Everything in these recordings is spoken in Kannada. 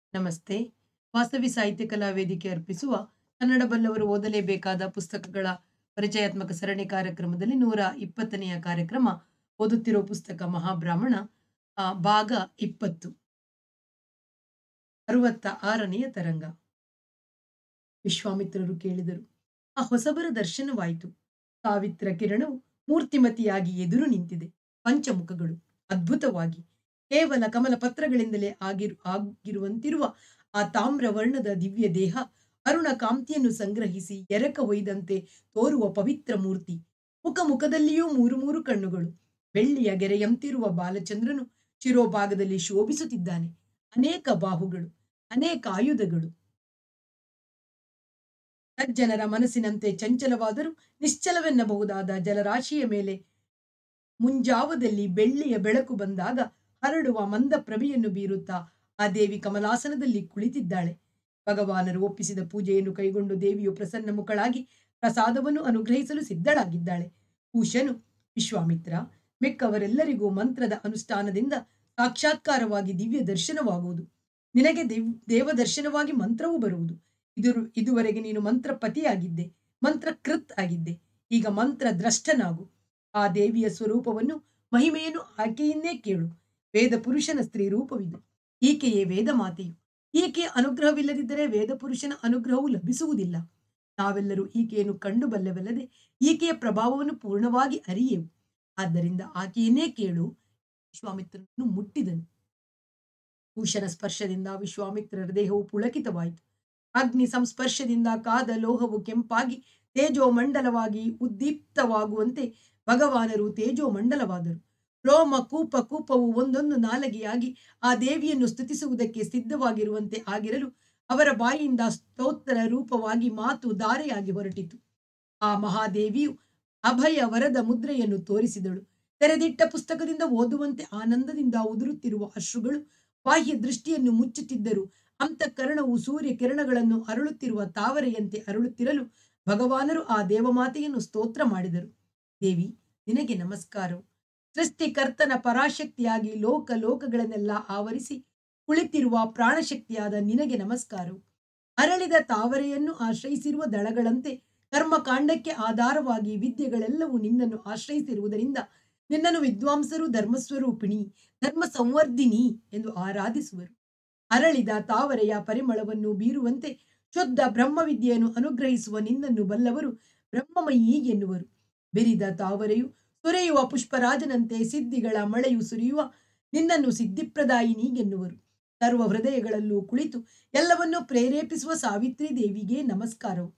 ನಮಸ್ತೆ ವಾಸವಿ ಸಾಹಿತ್ಯ ಕಲಾ ವೇದಿಕೆ ಅರ್ಪಿಸುವ ಕನ್ನಡ ಬಲ್ಲವರು ಓದಲೇಬೇಕಾದ ಪುಸ್ತಕಗಳ ಪರಿಚಯಾತ್ಮಕ ಸರಣಿ ಕಾರ್ಯಕ್ರಮದಲ್ಲಿ ನೂರ ಇಪ್ಪತ್ತನೆಯ ಕಾರ್ಯಕ್ರಮ ಓದುತ್ತಿರೋ ಪುಸ್ತಕ ಮಹಾಬ್ರಾಹ್ಮಣ ಆ, ಭಾಗ ಇಪ್ಪತ್ತು ಅರವತ್ತ ಆರನೆಯ ತರಂಗ ವಿಶ್ವಾಮಿತ್ರರು ಕೇಳಿದರು ಆ ಹೊಸಬರ ದರ್ಶನವಾಯಿತು ಸಾವಿತ್ರ ಕಿರಣವು ಮೂರ್ತಿಮತಿಯಾಗಿ ಎದುರು ನಿಂತಿದೆ ಪಂಚಮುಖಗಳು ಅದ್ಭುತವಾಗಿ ಕೇವಲ ಕಮಲ ಪತ್ರಗಳಿಂದಲೇ ಆಗಿರು ಆಗಿರುವಂತಿರುವ ಆ ತಾಮ್ರ ವರ್ಣದ ದಿವ್ಯ ದೇಹ ಅರುಣ ಕಾಂತಿಯನ್ನು ಸಂಗ್ರಹಿಸಿ ಎರಕ ಹೊಯ್ದಂತೆ ತೋರುವ ಪವಿತ್ರ ಮೂರ್ತಿ ಮುಖ ಮುಖದಲ್ಲಿಯೂ ಮೂರು ಮೂರು ಕಣ್ಣುಗಳು ಬೆಳ್ಳಿಯ ಗೆರೆಯಂತಿರುವ ಬಾಲಚಂದ್ರನು ಶಿರೋಭಾಗದಲ್ಲಿ ಶೋಭಿಸುತ್ತಿದ್ದಾನೆ ಅನೇಕ ಬಾಹುಗಳು ಅನೇಕ ಆಯುಧಗಳು ಸಜ್ಜನರ ಮನಸ್ಸಿನಂತೆ ಚಂಚಲವಾದರೂ ನಿಶ್ಚಲವೆನ್ನಬಹುದಾದ ಜಲರಾಶಿಯ ಮೇಲೆ ಮುಂಜಾವದಲ್ಲಿ ಬೆಳ್ಳಿಯ ಬೆಳಕು ಬಂದಾಗ ಹರಡುವ ಮಂದ ಪ್ರಭೆಯನ್ನು ಬೀರುತ್ತಾ ಆ ದೇವಿ ಕಮಲಾಸನದಲ್ಲಿ ಕುಳಿತಿದ್ದಾಳೆ ಭಗವಾನರು ಒಪ್ಪಿಸಿದ ಪೂಜೆಯನ್ನು ಕೈಗೊಂಡು ದೇವಿಯು ಪ್ರಸನ್ನ ಮುಖಳಾಗಿ ಪ್ರಸಾದವನ್ನು ಅನುಗ್ರಹಿಸಲು ಸಿದ್ಧಳಾಗಿದ್ದಾಳೆ ಕೂಶನು ವಿಶ್ವಾಮಿತ್ರ ಮಿಕ್ಕವರೆಲ್ಲರಿಗೂ ಮಂತ್ರದ ಅನುಷ್ಠಾನದಿಂದ ಸಾಕ್ಷಾತ್ಕಾರವಾಗಿ ದಿವ್ಯ ದರ್ಶನವಾಗುವುದು ನಿನಗೆ ದೇವ್ ದೇವ ದರ್ಶನವಾಗಿ ಮಂತ್ರವೂ ಬರುವುದು ಇದು ಇದುವರೆಗೆ ನೀನು ಮಂತ್ರಪತಿಯಾಗಿದ್ದೆ ಮಂತ್ರಕೃತ್ ಆಗಿದ್ದೆ ಈಗ ಮಂತ್ರ ದ್ರಷ್ಟನಾಗು ಆ ದೇವಿಯ ಸ್ವರೂಪವನ್ನು ಮಹಿಮೆಯನ್ನು ಆಕೆಯನ್ನೇ ಕೇಳು ವೇದ ಪುರುಷನ ಸ್ತ್ರೀ ರೂಪವಿದು ಈಕೆಯೇ ವೇದ ಮಾತೆಯು ಈಕೆಯ ಅನುಗ್ರಹವಿಲ್ಲದಿದ್ದರೆ ವೇದ ಪುರುಷನ ಅನುಗ್ರಹವು ಲಭಿಸುವುದಿಲ್ಲ ನಾವೆಲ್ಲರೂ ಈಕೆಯನ್ನು ಕಂಡು ಬಲ್ಲೆವಲ್ಲದೆ ಈಕೆಯ ಪ್ರಭಾವವನ್ನು ಪೂರ್ಣವಾಗಿ ಅರಿಯೆವು ಆದ್ದರಿಂದ ಆಕೆಯನ್ನೇ ಕೇಳು ವಿಶ್ವಾಮಿತ್ರನನ್ನು ಮುಟ್ಟಿದನು ಭೂಷಣ ಸ್ಪರ್ಶದಿಂದ ವಿಶ್ವಾಮಿತ್ರರ ದೇಹವು ಪುಳಕಿತವಾಯಿತು ಅಗ್ನಿ ಸಂಸ್ಪರ್ಶದಿಂದ ಕಾದ ಲೋಹವು ಕೆಂಪಾಗಿ ತೇಜೋಮಂಡಲವಾಗಿ ಉದ್ದೀಪ್ತವಾಗುವಂತೆ ಭಗವಾನರು ತೇಜೋಮಂಡಲವಾದರು ರೋಮ ಕೂಪ ಕೂಪವು ಒಂದೊಂದು ನಾಲಗೆಯಾಗಿ ಆ ದೇವಿಯನ್ನು ಸ್ತುತಿಸುವುದಕ್ಕೆ ಸಿದ್ಧವಾಗಿರುವಂತೆ ಆಗಿರಲು ಅವರ ಬಾಯಿಯಿಂದ ಸ್ತೋತ್ರ ರೂಪವಾಗಿ ಮಾತು ಧಾರೆಯಾಗಿ ಹೊರಟಿತು ಆ ಮಹಾದೇವಿಯು ಅಭಯ ವರದ ಮುದ್ರೆಯನ್ನು ತೋರಿಸಿದಳು ತೆರೆದಿಟ್ಟ ಪುಸ್ತಕದಿಂದ ಓದುವಂತೆ ಆನಂದದಿಂದ ಉದುರುತ್ತಿರುವ ಅಶ್ರುಗಳು ಬಾಹ್ಯ ದೃಷ್ಟಿಯನ್ನು ಮುಚ್ಚುತ್ತಿದ್ದರು ಅಂತಃಕರಣವು ಸೂರ್ಯ ಕಿರಣಗಳನ್ನು ಅರಳುತ್ತಿರುವ ತಾವರೆಯಂತೆ ಅರಳುತ್ತಿರಲು ಭಗವಾನರು ಆ ದೇವಮಾತೆಯನ್ನು ಸ್ತೋತ್ರ ಮಾಡಿದರು ದೇವಿ ನಿನಗೆ ನಮಸ್ಕಾರವು ಸೃಷ್ಟಿಕರ್ತನ ಪರಾಶಕ್ತಿಯಾಗಿ ಲೋಕ ಲೋಕಗಳನ್ನೆಲ್ಲ ಆವರಿಸಿ ಕುಳಿತಿರುವ ಪ್ರಾಣಶಕ್ತಿಯಾದ ನಿನಗೆ ನಮಸ್ಕಾರವು ಅರಳಿದ ತಾವರೆಯನ್ನು ಆಶ್ರಯಿಸಿರುವ ದಳಗಳಂತೆ ಕರ್ಮಕಾಂಡಕ್ಕೆ ಆಧಾರವಾಗಿ ವಿದ್ಯೆಗಳೆಲ್ಲವೂ ನಿನ್ನನ್ನು ಆಶ್ರಯಿಸಿರುವುದರಿಂದ ನಿನ್ನನ್ನು ವಿದ್ವಾಂಸರು ಧರ್ಮಸ್ವರೂಪಿಣಿ ಧರ್ಮ ಸಂವರ್ಧಿನಿ ಎಂದು ಆರಾಧಿಸುವರು ಅರಳಿದ ತಾವರೆಯ ಪರಿಮಳವನ್ನು ಬೀರುವಂತೆ ಶುದ್ಧ ಬ್ರಹ್ಮವಿದ್ಯೆಯನ್ನು ಅನುಗ್ರಹಿಸುವ ನಿನ್ನನ್ನು ಬಲ್ಲವರು ಬ್ರಹ್ಮಮಯಿ ಎನ್ನುವರು ಬೆರಿದ ತಾವರೆಯು ಸುರಿಯುವ ಪುಷ್ಪರಾಜನಂತೆ ಸಿದ್ಧಿಗಳ ಮಳೆಯು ಸುರಿಯುವ ನಿನ್ನನ್ನು ಸಿದ್ಧಿಪ್ರದಾಯಿನಿ ಎನ್ನುವರು ಸರ್ವ ಹೃದಯಗಳಲ್ಲೂ ಕುಳಿತು ಎಲ್ಲವನ್ನೂ ಪ್ರೇರೇಪಿಸುವ ಸಾವಿತ್ರಿ ದೇವಿಗೆ ನಮಸ್ಕಾರವು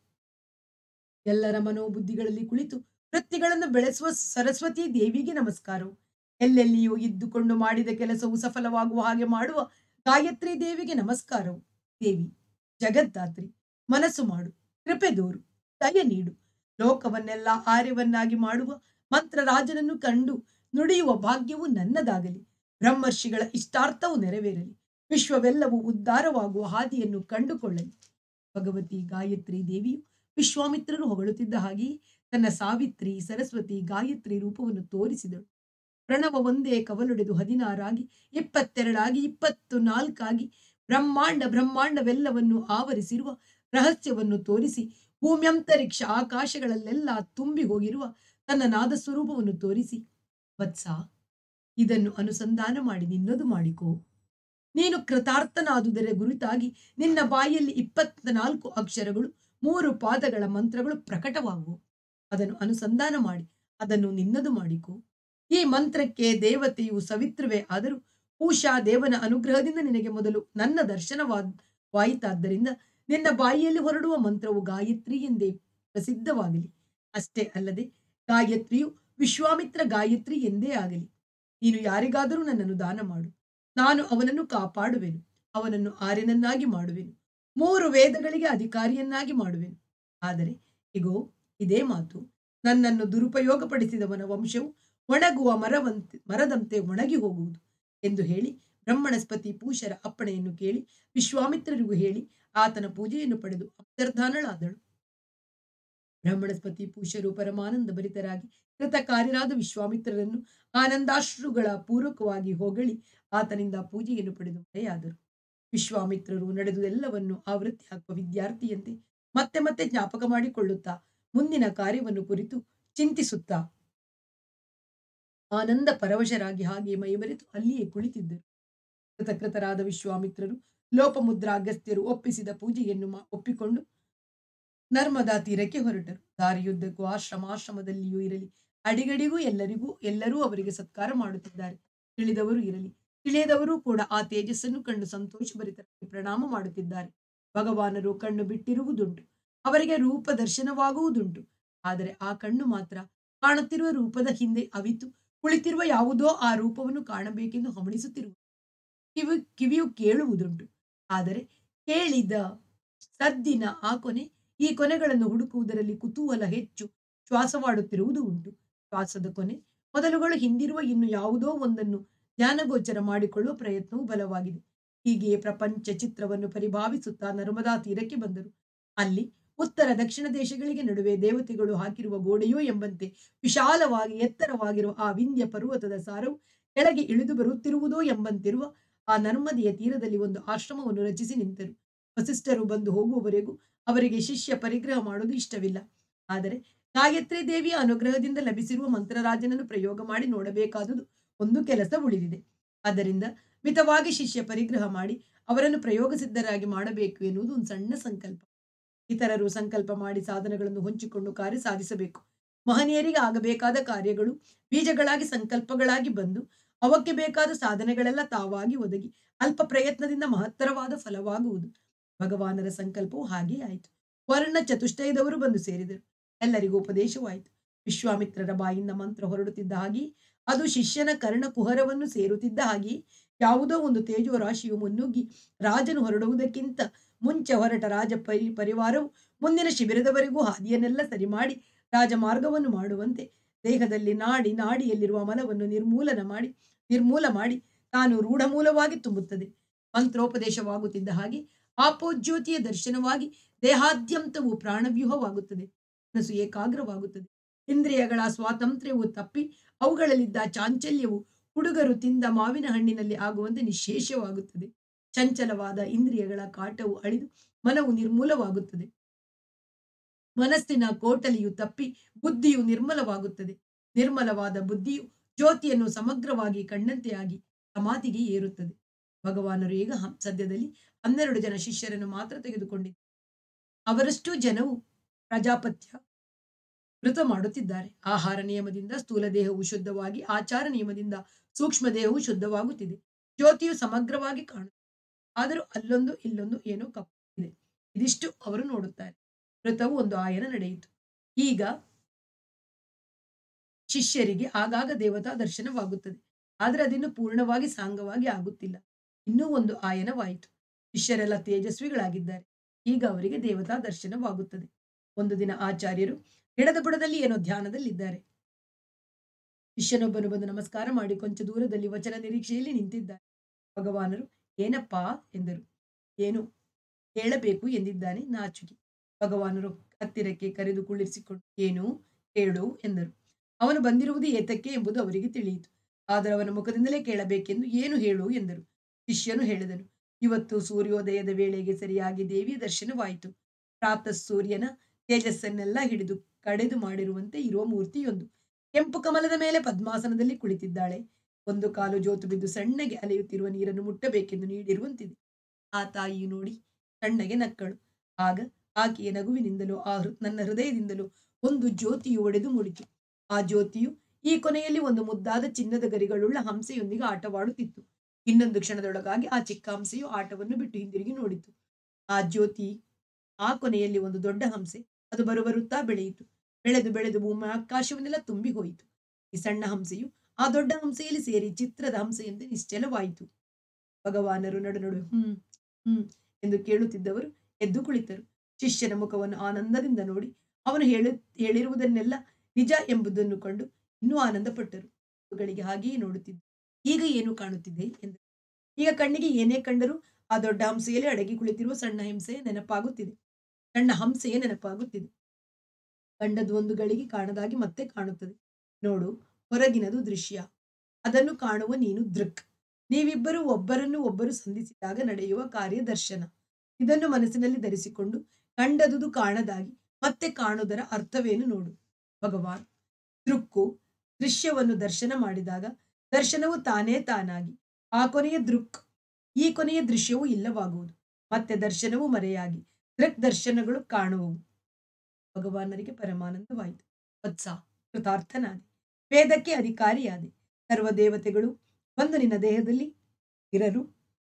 ಎಲ್ಲರ ಮನೋಬುದ್ಧಿಗಳಲ್ಲಿ ಕುಳಿತು ವೃತ್ತಿಗಳನ್ನು ಬೆಳೆಸುವ ಸರಸ್ವತಿ ದೇವಿಗೆ ನಮಸ್ಕಾರವು ಎಲ್ಲೆಲ್ಲಿಯೂ ಇದ್ದುಕೊಂಡು ಮಾಡಿದ ಕೆಲಸವು ಸಫಲವಾಗುವ ಹಾಗೆ ಮಾಡುವ ಗಾಯತ್ರಿ ದೇವಿಗೆ ನಮಸ್ಕಾರವು ದೇವಿ ಜಗದ್ದಾತ್ರಿ ಮನಸ್ಸು ಮಾಡು ಕೃಪೆ ದೋರು ದಯ ನೀಡು ಲೋಕವನ್ನೆಲ್ಲ ಆರ್ಯವನ್ನಾಗಿ ಮಾಡುವ ಮಂತ್ರರಾಜನನ್ನು ಕಂಡು ನುಡಿಯುವ ಭಾಗ್ಯವು ನನ್ನದಾಗಲಿ ಬ್ರಹ್ಮರ್ಷಿಗಳ ಇಷ್ಟಾರ್ಥವು ನೆರವೇರಲಿ ವಿಶ್ವವೆಲ್ಲವೂ ಉದ್ಧಾರವಾಗುವ ಹಾದಿಯನ್ನು ಕಂಡುಕೊಳ್ಳಲಿ ಭಗವತಿ ಗಾಯತ್ರಿ ದೇವಿಯು ವಿಶ್ವಾಮಿತ್ರರು ಹೊಗಳುತ್ತಿದ್ದ ಹಾಗೆಯೇ ತನ್ನ ಸಾವಿತ್ರಿ ಸರಸ್ವತಿ ಗಾಯತ್ರಿ ರೂಪವನ್ನು ತೋರಿಸಿದಳು ಪ್ರಣವ ಒಂದೇ ಕವಲೊಡೆದು ಹದಿನಾರಾಗಿ ಇಪ್ಪತ್ತೆರಡಾಗಿ ಇಪ್ಪತ್ತು ನಾಲ್ಕಾಗಿ ಬ್ರಹ್ಮಾಂಡ ಬ್ರಹ್ಮಾಂಡವೆಲ್ಲವನ್ನು ಆವರಿಸಿರುವ ರಹಸ್ಯವನ್ನು ತೋರಿಸಿ ಭೂಮ್ಯಂತರಿಕ್ಷ ಆಕಾಶಗಳಲ್ಲೆಲ್ಲ ತುಂಬಿ ಹೋಗಿರುವ ತನ್ನ ನಾದ ಸ್ವರೂಪವನ್ನು ತೋರಿಸಿ ವತ್ಸ ಇದನ್ನು ಅನುಸಂಧಾನ ಮಾಡಿ ನಿನ್ನದು ಮಾಡಿಕೋ ನೀನು ಕೃತಾರ್ಥನಾದುದರ ಗುರುತಾಗಿ ನಿನ್ನ ಬಾಯಲ್ಲಿ ಇಪ್ಪತ್ನಾಲ್ಕು ಅಕ್ಷರಗಳು ಮೂರು ಪಾದಗಳ ಮಂತ್ರಗಳು ಪ್ರಕಟವಾಗುವು ಅದನ್ನು ಅನುಸಂಧಾನ ಮಾಡಿ ಅದನ್ನು ನಿನ್ನದು ಮಾಡಿಕೋ ಈ ಮಂತ್ರಕ್ಕೆ ದೇವತೆಯು ಸವಿತ್ರವೇ ಆದರೂ ಪೂಷಾ ದೇವನ ಅನುಗ್ರಹದಿಂದ ನಿನಗೆ ಮೊದಲು ನನ್ನ ದರ್ಶನವಾದ ವಾಯಿತಾದ್ದರಿಂದ ನಿನ್ನ ಬಾಯಿಯಲ್ಲಿ ಹೊರಡುವ ಮಂತ್ರವು ಗಾಯತ್ರಿ ಎಂದೇ ಪ್ರಸಿದ್ಧವಾಗಲಿ ಅಷ್ಟೇ ಅಲ್ಲದೆ ಗಾಯತ್ರಿಯು ವಿಶ್ವಾಮಿತ್ರ ಗಾಯತ್ರಿ ಎಂದೇ ಆಗಲಿ ನೀನು ಯಾರಿಗಾದರೂ ನನ್ನನ್ನು ದಾನ ಮಾಡು ನಾನು ಅವನನ್ನು ಕಾಪಾಡುವೆನು ಅವನನ್ನು ಆರ್ಯನನ್ನಾಗಿ ಮಾಡುವೆನು ಮೂರು ವೇದಗಳಿಗೆ ಅಧಿಕಾರಿಯನ್ನಾಗಿ ಮಾಡುವೆನು ಆದರೆ ಇಗೋ ಇದೇ ಮಾತು ನನ್ನನ್ನು ದುರುಪಯೋಗಪಡಿಸಿದವನ ವಂಶವು ಒಣಗುವ ಮರವಂತೆ ಮರದಂತೆ ಒಣಗಿ ಹೋಗುವುದು ಎಂದು ಹೇಳಿ ಬ್ರಹ್ಮಣಸ್ಪತಿ ಪೂಷರ ಅಪ್ಪಣೆಯನ್ನು ಕೇಳಿ ವಿಶ್ವಾಮಿತ್ರರಿಗೂ ಹೇಳಿ ಆತನ ಪೂಜೆಯನ್ನು ಪಡೆದು ಅಂತರ್ಧಾನಳಾದಳು ಬ್ರಹ್ಮಣಸ್ಪತಿ ಪೂಷರು ಪರಮಾನಂದ ಭರಿತರಾಗಿ ಕೃತಕಾರ್ಯರಾದ ವಿಶ್ವಾಮಿತ್ರರನ್ನು ಆನಂದಾಶ್ರುಗಳ ಪೂರ್ವಕವಾಗಿ ಹೊಗಳಿ ಆತನಿಂದ ಪೂಜೆಯನ್ನು ಪಡೆದು ಮರೆಯಾದರು ವಿಶ್ವಾಮಿತ್ರರು ನಡೆದುದೆಲ್ಲವನ್ನು ಆವೃತ್ತಿ ಹಾಕುವ ವಿದ್ಯಾರ್ಥಿಯಂತೆ ಮತ್ತೆ ಮತ್ತೆ ಜ್ಞಾಪಕ ಮಾಡಿಕೊಳ್ಳುತ್ತಾ ಮುಂದಿನ ಕಾರ್ಯವನ್ನು ಕುರಿತು ಚಿಂತಿಸುತ್ತಾ ಆನಂದ ಪರವಶರಾಗಿ ಹಾಗೆ ಮೈಮರೆತು ಅಲ್ಲಿಯೇ ಕುಳಿತಿದ್ದರು ಕೃತಕೃತರಾದ ವಿಶ್ವಾಮಿತ್ರರು ಲೋಪಮುದ್ರಾ ಅಗಸ್ತ್ಯರು ಒಪ್ಪಿಸಿದ ಪೂಜೆಯನ್ನು ಮಾ- ಒಪ್ಪಿಕೊಂಡು ನರ್ಮದಾ ತೀರಕ್ಕೆ ಹೊರಟರು ದಾರಿಯುದ್ದಕ್ಕೂ ಆಶ್ರಮಾಶ್ರಮದಲ್ಲಿಯೂ ಇರಲಿ ಅಡಿಗಡಿಗೂ ಎಲ್ಲರಿಗೂ ಎಲ್ಲರೂ ಅವರಿಗೆ ಸತ್ಕಾರ ಮಾಡುತ್ತಿದ್ದಾರೆ ತಿಳಿದವರು ಇರಲಿ ತಿಳಿಯದವರು ಕೂಡ ಆ ತೇಜಸ್ಸನ್ನು ಕಂಡು ಸಂತೋಷಭರಿತರಾಗಿ ಪ್ರಣಾಮ ಮಾಡುತ್ತಿದ್ದಾರೆ ಭಗವಾನರು ಕಣ್ಣು ಬಿಟ್ಟಿರುವುದುಂಟು ಅವರಿಗೆ ರೂಪ ದರ್ಶನವಾಗುವುದುಂಟು ಆದರೆ ಆ ಕಣ್ಣು ಮಾತ್ರ ಕಾಣುತ್ತಿರುವ ರೂಪದ ಹಿಂದೆ ಅವಿತು ಕುಳಿತಿರುವ ಯಾವುದೋ ಆ ರೂಪವನ್ನು ಕಾಣಬೇಕೆಂದು ಹವಣಿಸುತ್ತಿರುವುದು ಕಿವಿ ಕಿವಿಯು ಕೇಳುವುದುಂಟು ಆದರೆ ಕೇಳಿದ ಸದ್ದಿನ ಆ ಕೊನೆ ಈ ಕೊನೆಗಳನ್ನು ಹುಡುಕುವುದರಲ್ಲಿ ಕುತೂಹಲ ಹೆಚ್ಚು ಶ್ವಾಸವಾಡುತ್ತಿರುವುದು ಉಂಟು ಶ್ವಾಸದ ಕೊನೆ ಮೊದಲುಗಳು ಹಿಂದಿರುವ ಇನ್ನು ಯಾವುದೋ ಒಂದನ್ನು ಜ್ಞಾನಗೋಚರ ಮಾಡಿಕೊಳ್ಳುವ ಪ್ರಯತ್ನವು ಬಲವಾಗಿದೆ ಹೀಗೆಯೇ ಪ್ರಪಂಚ ಚಿತ್ರವನ್ನು ಪರಿಭಾವಿಸುತ್ತಾ ನರ್ಮದಾ ತೀರಕ್ಕೆ ಬಂದರು ಅಲ್ಲಿ ಉತ್ತರ ದಕ್ಷಿಣ ದೇಶಗಳಿಗೆ ನಡುವೆ ದೇವತೆಗಳು ಹಾಕಿರುವ ಗೋಡೆಯೋ ಎಂಬಂತೆ ವಿಶಾಲವಾಗಿ ಎತ್ತರವಾಗಿರುವ ಆ ವಿಂಧ್ಯ ಪರ್ವತದ ಸಾರವು ಕೆಳಗೆ ಇಳಿದು ಬರುತ್ತಿರುವುದೋ ಎಂಬಂತಿರುವ ಆ ನರ್ಮದೆಯ ತೀರದಲ್ಲಿ ಒಂದು ಆಶ್ರಮವನ್ನು ರಚಿಸಿ ನಿಂತರು ವಸಿಷ್ಠರು ಬಂದು ಹೋಗುವವರೆಗೂ ಅವರಿಗೆ ಶಿಷ್ಯ ಪರಿಗ್ರಹ ಮಾಡುವುದು ಇಷ್ಟವಿಲ್ಲ ಆದರೆ ಗಾಯತ್ರಿ ದೇವಿಯ ಅನುಗ್ರಹದಿಂದ ಲಭಿಸಿರುವ ಮಂತ್ರರಾಜನನ್ನು ಪ್ರಯೋಗ ಮಾಡಿ ನೋಡಬೇಕಾದುದು ಒಂದು ಕೆಲಸ ಉಳಿದಿದೆ ಆದ್ದರಿಂದ ಮಿತವಾಗಿ ಶಿಷ್ಯ ಪರಿಗ್ರಹ ಮಾಡಿ ಅವರನ್ನು ಪ್ರಯೋಗ ಸಿದ್ಧರಾಗಿ ಮಾಡಬೇಕು ಎನ್ನುವುದು ಒಂದು ಸಣ್ಣ ಸಂಕಲ್ಪ ಇತರರು ಸಂಕಲ್ಪ ಮಾಡಿ ಸಾಧನಗಳನ್ನು ಹೊಂಚಿಕೊಂಡು ಕಾರ್ಯ ಸಾಧಿಸಬೇಕು ಮಹನೀಯರಿಗೆ ಆಗಬೇಕಾದ ಕಾರ್ಯಗಳು ಬೀಜಗಳಾಗಿ ಸಂಕಲ್ಪಗಳಾಗಿ ಬಂದು ಅವಕ್ಕೆ ಬೇಕಾದ ಸಾಧನೆಗಳೆಲ್ಲ ತಾವಾಗಿ ಒದಗಿ ಅಲ್ಪ ಪ್ರಯತ್ನದಿಂದ ಮಹತ್ತರವಾದ ಫಲವಾಗುವುದು ಭಗವಾನರ ಸಂಕಲ್ಪವು ಹಾಗೇ ಆಯಿತು ವರ್ಣ ಚತುಷ್ಟಯದವರು ಬಂದು ಸೇರಿದರು ಎಲ್ಲರಿಗೂ ಉಪದೇಶವಾಯಿತು ವಿಶ್ವಾಮಿತ್ರರ ಬಾಯಿಂದ ಮಂತ್ರ ಹೊರಡುತ್ತಿದ್ದ ಹಾಗೆ ಅದು ಶಿಷ್ಯನ ಕರ್ಣ ಕುಹರವನ್ನು ಸೇರುತ್ತಿದ್ದ ಹಾಗೆ ಯಾವುದೋ ಒಂದು ತೇಜೋ ರಾಶಿಯು ಮುನ್ನುಗ್ಗಿ ರಾಜನು ಹೊರಡುವುದಕ್ಕಿಂತ ಮುಂಚೆ ಹೊರಟ ರಾಜ ಪರಿ ಪರಿವಾರವು ಮುಂದಿನ ಶಿಬಿರದವರೆಗೂ ಹಾದಿಯನ್ನೆಲ್ಲ ಸರಿ ಮಾಡಿ ರಾಜಮಾರ್ಗವನ್ನು ಮಾಡುವಂತೆ ದೇಹದಲ್ಲಿ ನಾಡಿ ನಾಡಿಯಲ್ಲಿರುವ ಮಲವನ್ನು ನಿರ್ಮೂಲನ ಮಾಡಿ ನಿರ್ಮೂಲ ಮಾಡಿ ತಾನು ರೂಢಮೂಲವಾಗಿ ತುಂಬುತ್ತದೆ ಮಂತ್ರೋಪದೇಶವಾಗುತ್ತಿದ್ದ ಹಾಗೆ ಆಪೋಜ್ಯೋತಿಯ ದರ್ಶನವಾಗಿ ದೇಹಾದ್ಯಂತವು ಪ್ರಾಣವ್ಯೂಹವಾಗುತ್ತದೆ ಮನಸ್ಸು ಏಕಾಗ್ರವಾಗುತ್ತದೆ ಇಂದ್ರಿಯಗಳ ಸ್ವಾತಂತ್ರ್ಯವು ತಪ್ಪಿ ಅವುಗಳಲ್ಲಿದ್ದ ಚಾಂಚಲ್ಯವು ಹುಡುಗರು ತಿಂದ ಮಾವಿನ ಹಣ್ಣಿನಲ್ಲಿ ಆಗುವಂತೆ ನಿಶೇಷವಾಗುತ್ತದೆ ಚಂಚಲವಾದ ಇಂದ್ರಿಯಗಳ ಕಾಟವು ಅಳಿದು ಮನವು ನಿರ್ಮೂಲವಾಗುತ್ತದೆ ಮನಸ್ಸಿನ ಕೋಟಲಿಯು ತಪ್ಪಿ ಬುದ್ಧಿಯು ನಿರ್ಮಲವಾಗುತ್ತದೆ ನಿರ್ಮಲವಾದ ಬುದ್ಧಿಯು ಜ್ಯೋತಿಯನ್ನು ಸಮಗ್ರವಾಗಿ ಕಂಡಂತೆಯಾಗಿ ಸಮಾಧಿಗೆ ಏರುತ್ತದೆ ಭಗವಾನರು ಈಗ ಹಂ- ಸದ್ಯದಲ್ಲಿ ಹನ್ನೆರಡು ಜನ ಶಿಷ್ಯರನ್ನು ಮಾತ್ರ ತೆಗೆದುಕೊಂಡಿದ್ದಾರೆ ಅವರಷ್ಟು ಜನವು ಪ್ರಜಾಪತ್ಯ ವ್ರತ ಮಾಡುತ್ತಿದ್ದಾರೆ ಆಹಾರ ನಿಯಮದಿಂದ ಸ್ಥೂಲ ದೇಹವು ಶುದ್ಧವಾಗಿ ಆಚಾರ ನಿಯಮದಿಂದ ಸೂಕ್ಷ್ಮ ದೇಹವು ಶುದ್ಧವಾಗುತ್ತಿದೆ ಜ್ಯೋತಿಯು ಸಮಗ್ರವಾಗಿ ಕಾಣುತ್ತದೆ ಆದರೂ ಅಲ್ಲೊಂದು ಇಲ್ಲೊಂದು ಏನೋ ಕಪ್ಪಿದೆ ಇದಿಷ್ಟು ಅವರು ನೋಡುತ್ತಾರೆ ವ್ರತವು ಒಂದು ಆಯನ ನಡೆಯಿತು ಈಗ ಶಿಷ್ಯರಿಗೆ ಆಗಾಗ ದೇವತಾ ದರ್ಶನವಾಗುತ್ತದೆ ಆದರೆ ಅದಿನ್ನು ಪೂರ್ಣವಾಗಿ ಸಾಂಗವಾಗಿ ಆಗುತ್ತಿಲ್ಲ ಇನ್ನೂ ಒಂದು ಆಯನವಾಯಿತು ಶಿಷ್ಯರೆಲ್ಲ ತೇಜಸ್ವಿಗಳಾಗಿದ್ದಾರೆ ಈಗ ಅವರಿಗೆ ದೇವತಾ ದರ್ಶನವಾಗುತ್ತದೆ ಒಂದು ದಿನ ಆಚಾರ್ಯರು ಗಿಡದ ಬುಡದಲ್ಲಿ ಏನೋ ಧ್ಯಾನದಲ್ಲಿದ್ದಾರೆ ಶಿಷ್ಯನೊಬ್ಬನು ಬಂದು ನಮಸ್ಕಾರ ಮಾಡಿ ಕೊಂಚ ದೂರದಲ್ಲಿ ವಚನ ನಿರೀಕ್ಷೆಯಲ್ಲಿ ನಿಂತಿದ್ದಾರೆ ಭಗವಾನರು ಏನಪ್ಪಾ ಎಂದರು ಏನು ಹೇಳಬೇಕು ಎಂದಿದ್ದಾನೆ ನಾಚುಕಿ ಭಗವಾನರು ಹತ್ತಿರಕ್ಕೆ ಕರೆದು ಕುಳ್ಳಿರಿಸಿಕೊಂಡು ಏನು ಹೇಳು ಎಂದರು ಅವನು ಬಂದಿರುವುದು ಏತಕ್ಕೆ ಎಂಬುದು ಅವರಿಗೆ ತಿಳಿಯಿತು ಆದರೆ ಅವನ ಮುಖದಿಂದಲೇ ಕೇಳಬೇಕೆಂದು ಏನು ಹೇಳು ಎಂದರು ಶಿಷ್ಯನು ಹೇಳಿದನು ಇವತ್ತು ಸೂರ್ಯೋದಯದ ವೇಳೆಗೆ ಸರಿಯಾಗಿ ದೇವಿಯ ದರ್ಶನವಾಯಿತು ಪ್ರಾತಃ ಸೂರ್ಯನ ತೇಜಸ್ಸನ್ನೆಲ್ಲ ಹಿಡಿದು ಕಡೆದು ಮಾಡಿರುವಂತೆ ಇರುವ ಮೂರ್ತಿಯೊಂದು ಕೆಂಪು ಕಮಲದ ಮೇಲೆ ಪದ್ಮಾಸನದಲ್ಲಿ ಕುಳಿತಿದ್ದಾಳೆ ಒಂದು ಕಾಲು ಜೋತು ಬಿದ್ದು ಸಣ್ಣಗೆ ಅಲೆಯುತ್ತಿರುವ ನೀರನ್ನು ಮುಟ್ಟಬೇಕೆಂದು ನೀಡಿರುವಂತಿದೆ ಆ ತಾಯಿಯು ನೋಡಿ ಸಣ್ಣಗೆ ನಕ್ಕಳು ಆಗ ಆಕೆಯ ನಗುವಿನಿಂದಲೂ ಆ ಹೃ- ನನ್ನ ಹೃದಯದಿಂದಲೂ ಒಂದು ಜ್ಯೋತಿಯು ಒಡೆದು ಮೂಡಿತು ಆ ಜ್ಯೋತಿಯು ಈ ಕೊನೆಯಲ್ಲಿ ಒಂದು ಮುದ್ದಾದ ಚಿನ್ನದ ಗರಿಗಳುಳ್ಳ ಹಂಸೆಯೊಂದಿಗೆ ಆಟವಾಡುತ್ತಿತ್ತು ಇನ್ನೊಂದು ಕ್ಷಣದೊಳಗಾಗಿ ಆ ಚಿಕ್ಕ ಹಂಸೆಯು ಆಟವನ್ನು ಬಿಟ್ಟು ಹಿಂದಿರುಗಿ ನೋಡಿತು ಆ ಜ್ಯೋತಿ ಆ ಕೊನೆಯಲ್ಲಿ ಒಂದು ದೊಡ್ಡ ಹಂಸೆ ಅದು ಬರುಬರುತ್ತಾ ಬೆಳೆಯಿತು ಬೆಳೆದು ಬೆಳೆದು ಭೂಮಿ ಆಕಾಶವನ್ನೆಲ್ಲ ತುಂಬಿ ಹೋಯಿತು ಈ ಸಣ್ಣ ಹಂಸೆಯು ಆ ದೊಡ್ಡ ಹಂಸೆಯಲ್ಲಿ ಸೇರಿ ಚಿತ್ರದ ಹಂಸೆಯಂತೆ ನಿಶ್ಚಲವಾಯಿತು ಭಗವಾನರು ನಡು ನಡು ಹ್ಮ್ ಹ್ಮ್ ಎಂದು ಕೇಳುತ್ತಿದ್ದವರು ಎದ್ದು ಕುಳಿತರು ಶಿಷ್ಯನ ಮುಖವನ್ನು ಆನಂದದಿಂದ ನೋಡಿ ಅವನು ಹೇಳು ಹೇಳಿರುವುದನ್ನೆಲ್ಲ ನಿಜ ಎಂಬುದನ್ನು ಕಂಡು ಇನ್ನೂ ಆನಂದಪಟ್ಟರು ಗಳಿಗೆ ಹಾಗೆಯೇ ನೋಡುತ್ತಿದ್ದರು ಈಗ ಏನು ಕಾಣುತ್ತಿದೆ ಎಂದರು ಈಗ ಕಣ್ಣಿಗೆ ಏನೇ ಕಂಡರೂ ಆ ದೊಡ್ಡ ಹಂಸೆಯಲ್ಲಿ ಅಡಗಿ ಕುಳಿತಿರುವ ಸಣ್ಣ ಹಿಂಸೆಯ ನೆನಪಾಗುತ್ತಿದೆ ಸಣ್ಣ ಹಂಸೆಯ ನೆನಪಾಗುತ್ತಿದೆ ಕಂಡದ್ದು ಒಂದು ಗಳಿಗೆ ಕಾಣದಾಗಿ ಮತ್ತೆ ಕಾಣುತ್ತದೆ ನೋಡು ಹೊರಗಿನದು ದೃಶ್ಯ ಅದನ್ನು ಕಾಣುವ ನೀನು ದೃಕ್ ನೀವಿಬ್ಬರು ಒಬ್ಬರನ್ನು ಒಬ್ಬರು ಸಂಧಿಸಿದಾಗ ನಡೆಯುವ ಕಾರ್ಯದರ್ಶನ ಇದನ್ನು ಮನಸ್ಸಿನಲ್ಲಿ ಧರಿಸಿಕೊಂಡು ಕಂಡದುದು ಕಾಣದಾಗಿ ಮತ್ತೆ ಕಾಣುವುದರ ಅರ್ಥವೇನು ನೋಡು ಭಗವಾನ್ ದೃಕ್ಕು ದೃಶ್ಯವನ್ನು ದರ್ಶನ ಮಾಡಿದಾಗ ದರ್ಶನವು ತಾನೇ ತಾನಾಗಿ ಆ ಕೊನೆಯ ದೃಕ್ ಈ ಕೊನೆಯ ದೃಶ್ಯವು ಇಲ್ಲವಾಗುವುದು ಮತ್ತೆ ದರ್ಶನವು ಮರೆಯಾಗಿ ದೃಕ್ ದರ್ಶನಗಳು ಕಾಣುವವು ಭಗವಾನರಿಗೆ ಪರಮಾನಂದವಾಯಿತು ವತ್ಸ ಕೃತಾರ್ಥನಾದೆ ವೇದಕ್ಕೆ ಅಧಿಕಾರಿಯಾದೆ ಸರ್ವ ದೇವತೆಗಳು ಬಂದು ನಿನ್ನ ದೇಹದಲ್ಲಿ ಇರಲು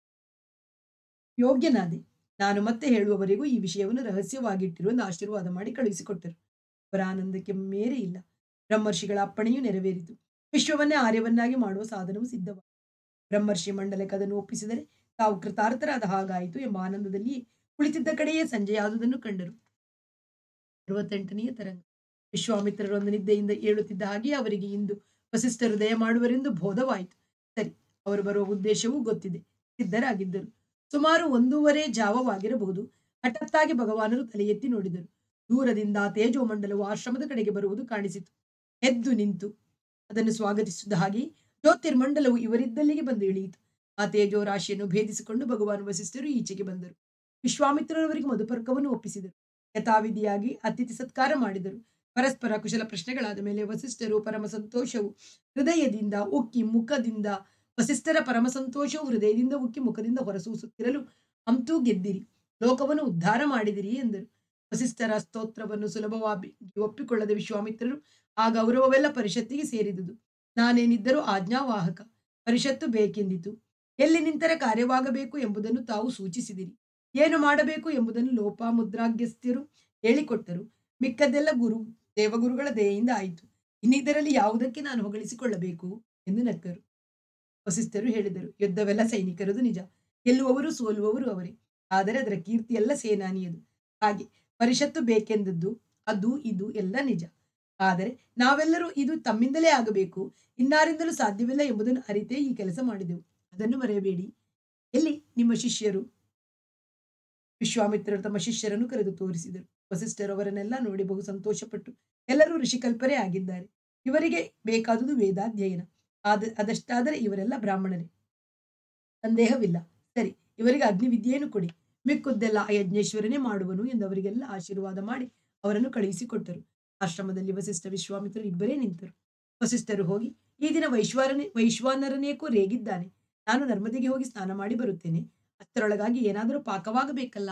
ಯೋಗ್ಯನಾದೆ ನಾನು ಮತ್ತೆ ಹೇಳುವವರೆಗೂ ಈ ವಿಷಯವನ್ನು ರಹಸ್ಯವಾಗಿಟ್ಟಿರುವಂದು ಆಶೀರ್ವಾದ ಮಾಡಿ ಕಳುಹಿಸಿಕೊಟ್ಟರು ಅವರ ಆನಂದಕ್ಕೆ ಮೇರೆ ಇಲ್ಲ ಬ್ರಹ್ಮರ್ಷಿಗಳ ಅಪ್ಪಣೆಯು ನೆರವೇರಿತು ವಿಶ್ವವನ್ನೇ ಆರ್ಯವನ್ನಾಗಿ ಮಾಡುವ ಸಾಧನವು ಸಿದ್ಧವಾಯಿತು ಬ್ರಹ್ಮರ್ಷಿ ಮಂಡಲಕ್ಕೆ ಅದನ್ನು ಒಪ್ಪಿಸಿದರೆ ತಾವು ಕೃತಾರ್ಥರಾದ ಹಾಗಾಯಿತು ಎಂಬ ಆನಂದದಲ್ಲಿ ಕುಳಿತಿದ್ದ ಕಡೆಯೇ ಸಂಜೆಯಾದುದನ್ನು ಕಂಡರು ಅರವತ್ತೆಂಟನೆಯ ತರಂಗ ವಿಶ್ವಾಮಿತ್ರರೊಂದು ನಿದ್ದೆಯಿಂದ ಏಳುತ್ತಿದ್ದ ಹಾಗೆ ಅವರಿಗೆ ಇಂದು ವಸಿಷ್ಠ ಹೃದಯ ಮಾಡುವರೆಂದು ಬೋಧವಾಯಿತು ಸರಿ ಅವರು ಬರುವ ಉದ್ದೇಶವೂ ಗೊತ್ತಿದೆ ಸಿದ್ಧರಾಗಿದ್ದರು ಸುಮಾರು ಒಂದೂವರೆ ಜಾವವಾಗಿರಬಹುದು ಹಠಾತ್ತಾಗಿ ಭಗವಾನರು ತಲೆ ಎತ್ತಿ ನೋಡಿದರು ದೂರದಿಂದ ತೇಜೋಮಂಡಲವು ಆಶ್ರಮದ ಕಡೆಗೆ ಬರುವುದು ಕಾಣಿಸಿತು ಎದ್ದು ನಿಂತು ಅದನ್ನು ಸ್ವಾಗತಿಸಿದ ಹಾಗೆ ಜ್ಯೋತಿರ್ಮಂಡಲವು ಇವರಿದ್ದಲ್ಲಿಗೆ ಬಂದು ಇಳಿಯಿತು ಆ ತೇಜೋ ರಾಶಿಯನ್ನು ಭೇದಿಸಿಕೊಂಡು ಭಗವಾನ್ ವಸಿಷ್ಠರು ಈಚೆಗೆ ಬಂದರು ವಿಶ್ವಾಮಿತ್ರರವರಿಗೆ ಮಧುಪರ್ಕವನ್ನು ಒಪ್ಪಿಸಿದರು ಯಥಾವಿಧಿಯಾಗಿ ಅತಿಥಿ ಸತ್ಕಾರ ಮಾಡಿದರು ಪರಸ್ಪರ ಕುಶಲ ಪ್ರಶ್ನೆಗಳಾದ ಮೇಲೆ ವಸಿಷ್ಠರು ಪರಮ ಸಂತೋಷವು ಹೃದಯದಿಂದ ಉಕ್ಕಿ ಮುಖದಿಂದ ವಸಿಷ್ಠರ ಪರಮ ಸಂತೋಷವು ಹೃದಯದಿಂದ ಉಕ್ಕಿ ಮುಖದಿಂದ ಹೊರಸೂಸುತ್ತಿರಲು ಅಂತೂ ಗೆದ್ದಿರಿ ಲೋಕವನ್ನು ಉದ್ಧಾರ ಮಾಡಿದಿರಿ ಎಂದರು ವಸಿಷ್ಠರ ಸ್ತೋತ್ರವನ್ನು ಸುಲಭವಾಗಿ ಒಪ್ಪಿಕೊಳ್ಳದ ವಿಶ್ವಾಮಿತ್ರರು ಆ ಗೌರವವೆಲ್ಲ ಪರಿಷತ್ತಿಗೆ ಸೇರಿದುದು ನಾನೇನಿದ್ದರೂ ಆಜ್ಞಾವಾಹಕ ಪರಿಷತ್ತು ಬೇಕೆಂದಿತು ಎಲ್ಲಿ ನಿಂತರೆ ಕಾರ್ಯವಾಗಬೇಕು ಎಂಬುದನ್ನು ತಾವು ಸೂಚಿಸಿದಿರಿ ಏನು ಮಾಡಬೇಕು ಎಂಬುದನ್ನು ಲೋಪಾಮುದ್ರಾಗ್ಯಸ್ಥರು ಹೇಳಿಕೊಟ್ಟರು ಮಿಕ್ಕದ್ದೆಲ್ಲ ಗುರು ದೇವಗುರುಗಳ ದಯೆಯಿಂದ ಆಯಿತು ಇನ್ನಿದರಲ್ಲಿ ಯಾವುದಕ್ಕೆ ನಾನು ಹೊಗಳಿಸಿಕೊಳ್ಳಬೇಕು ಎಂದು ನಕ್ಕರು ವಸಿಷ್ಠರು ಹೇಳಿದರು ಯುದ್ಧವೆಲ್ಲ ಸೈನಿಕರದು ನಿಜ ಗೆಲ್ಲುವವರು ಸೋಲುವವರು ಅವರೇ ಆದರೆ ಅದರ ಕೀರ್ತಿಯೆಲ್ಲ ಸೇನಾನಿಯದು ಹಾಗೆ ಪರಿಷತ್ತು ಬೇಕೆಂದದ್ದು ಅದು ಇದು ಎಲ್ಲ ನಿಜ ಆದರೆ ನಾವೆಲ್ಲರೂ ಇದು ತಮ್ಮಿಂದಲೇ ಆಗಬೇಕು ಇನ್ನಾರಿಂದಲೂ ಸಾಧ್ಯವಿಲ್ಲ ಎಂಬುದನ್ನು ಅರಿತೇ ಈ ಕೆಲಸ ಮಾಡಿದೆವು ಅದನ್ನು ಮರೆಯಬೇಡಿ ಎಲ್ಲಿ ನಿಮ್ಮ ಶಿಷ್ಯರು ವಿಶ್ವಾಮಿತ್ರರು ತಮ್ಮ ಶಿಷ್ಯರನ್ನು ಕರೆದು ತೋರಿಸಿದರು ವಸಿಷ್ಠರು ಅವರನ್ನೆಲ್ಲ ನೋಡಿ ಬಹು ಸಂತೋಷಪಟ್ಟು ಎಲ್ಲರೂ ಋಷಿಕಲ್ಪರೇ ಆಗಿದ್ದಾರೆ ಇವರಿಗೆ ಬೇಕಾದುದು ವೇದಾಧ್ಯಯನ ಆದ ಅದಷ್ಟಾದರೆ ಇವರೆಲ್ಲ ಬ್ರಾಹ್ಮಣರೇ ಸಂದೇಹವಿಲ್ಲ ಸರಿ ಇವರಿಗೆ ಅಗ್ನಿವಿದ್ಯೆಯನ್ನು ಕೊಡಿ ಮಿಕ್ಕುದ್ದೆಲ್ಲ ಆ ಯಜ್ಞೇಶ್ವರನೇ ಮಾಡುವನು ಎಂದು ಅವರಿಗೆಲ್ಲ ಆಶೀರ್ವಾದ ಮಾಡಿ ಅವರನ್ನು ಕಳುಹಿಸಿಕೊಟ್ಟರು ಆಶ್ರಮದಲ್ಲಿ ವಸಿಷ್ಠ ವಿಶ್ವಾಮಿತ್ರರು ಇಬ್ಬರೇ ನಿಂತರು ವಸಿಷ್ಠರು ಹೋಗಿ ಈ ದಿನ ವೈಶ್ವಾರನೇ ವೈಶ್ವಾನರನೇಕೋ ರೇಗಿದ್ದಾನೆ ನಾನು ನರ್ಮದೆಗೆ ಹೋಗಿ ಸ್ನಾನ ಮಾಡಿ ಬರುತ್ತೇನೆ ಅಷ್ಟರೊಳಗಾಗಿ ಏನಾದರೂ ಪಾಕವಾಗಬೇಕಲ್ಲ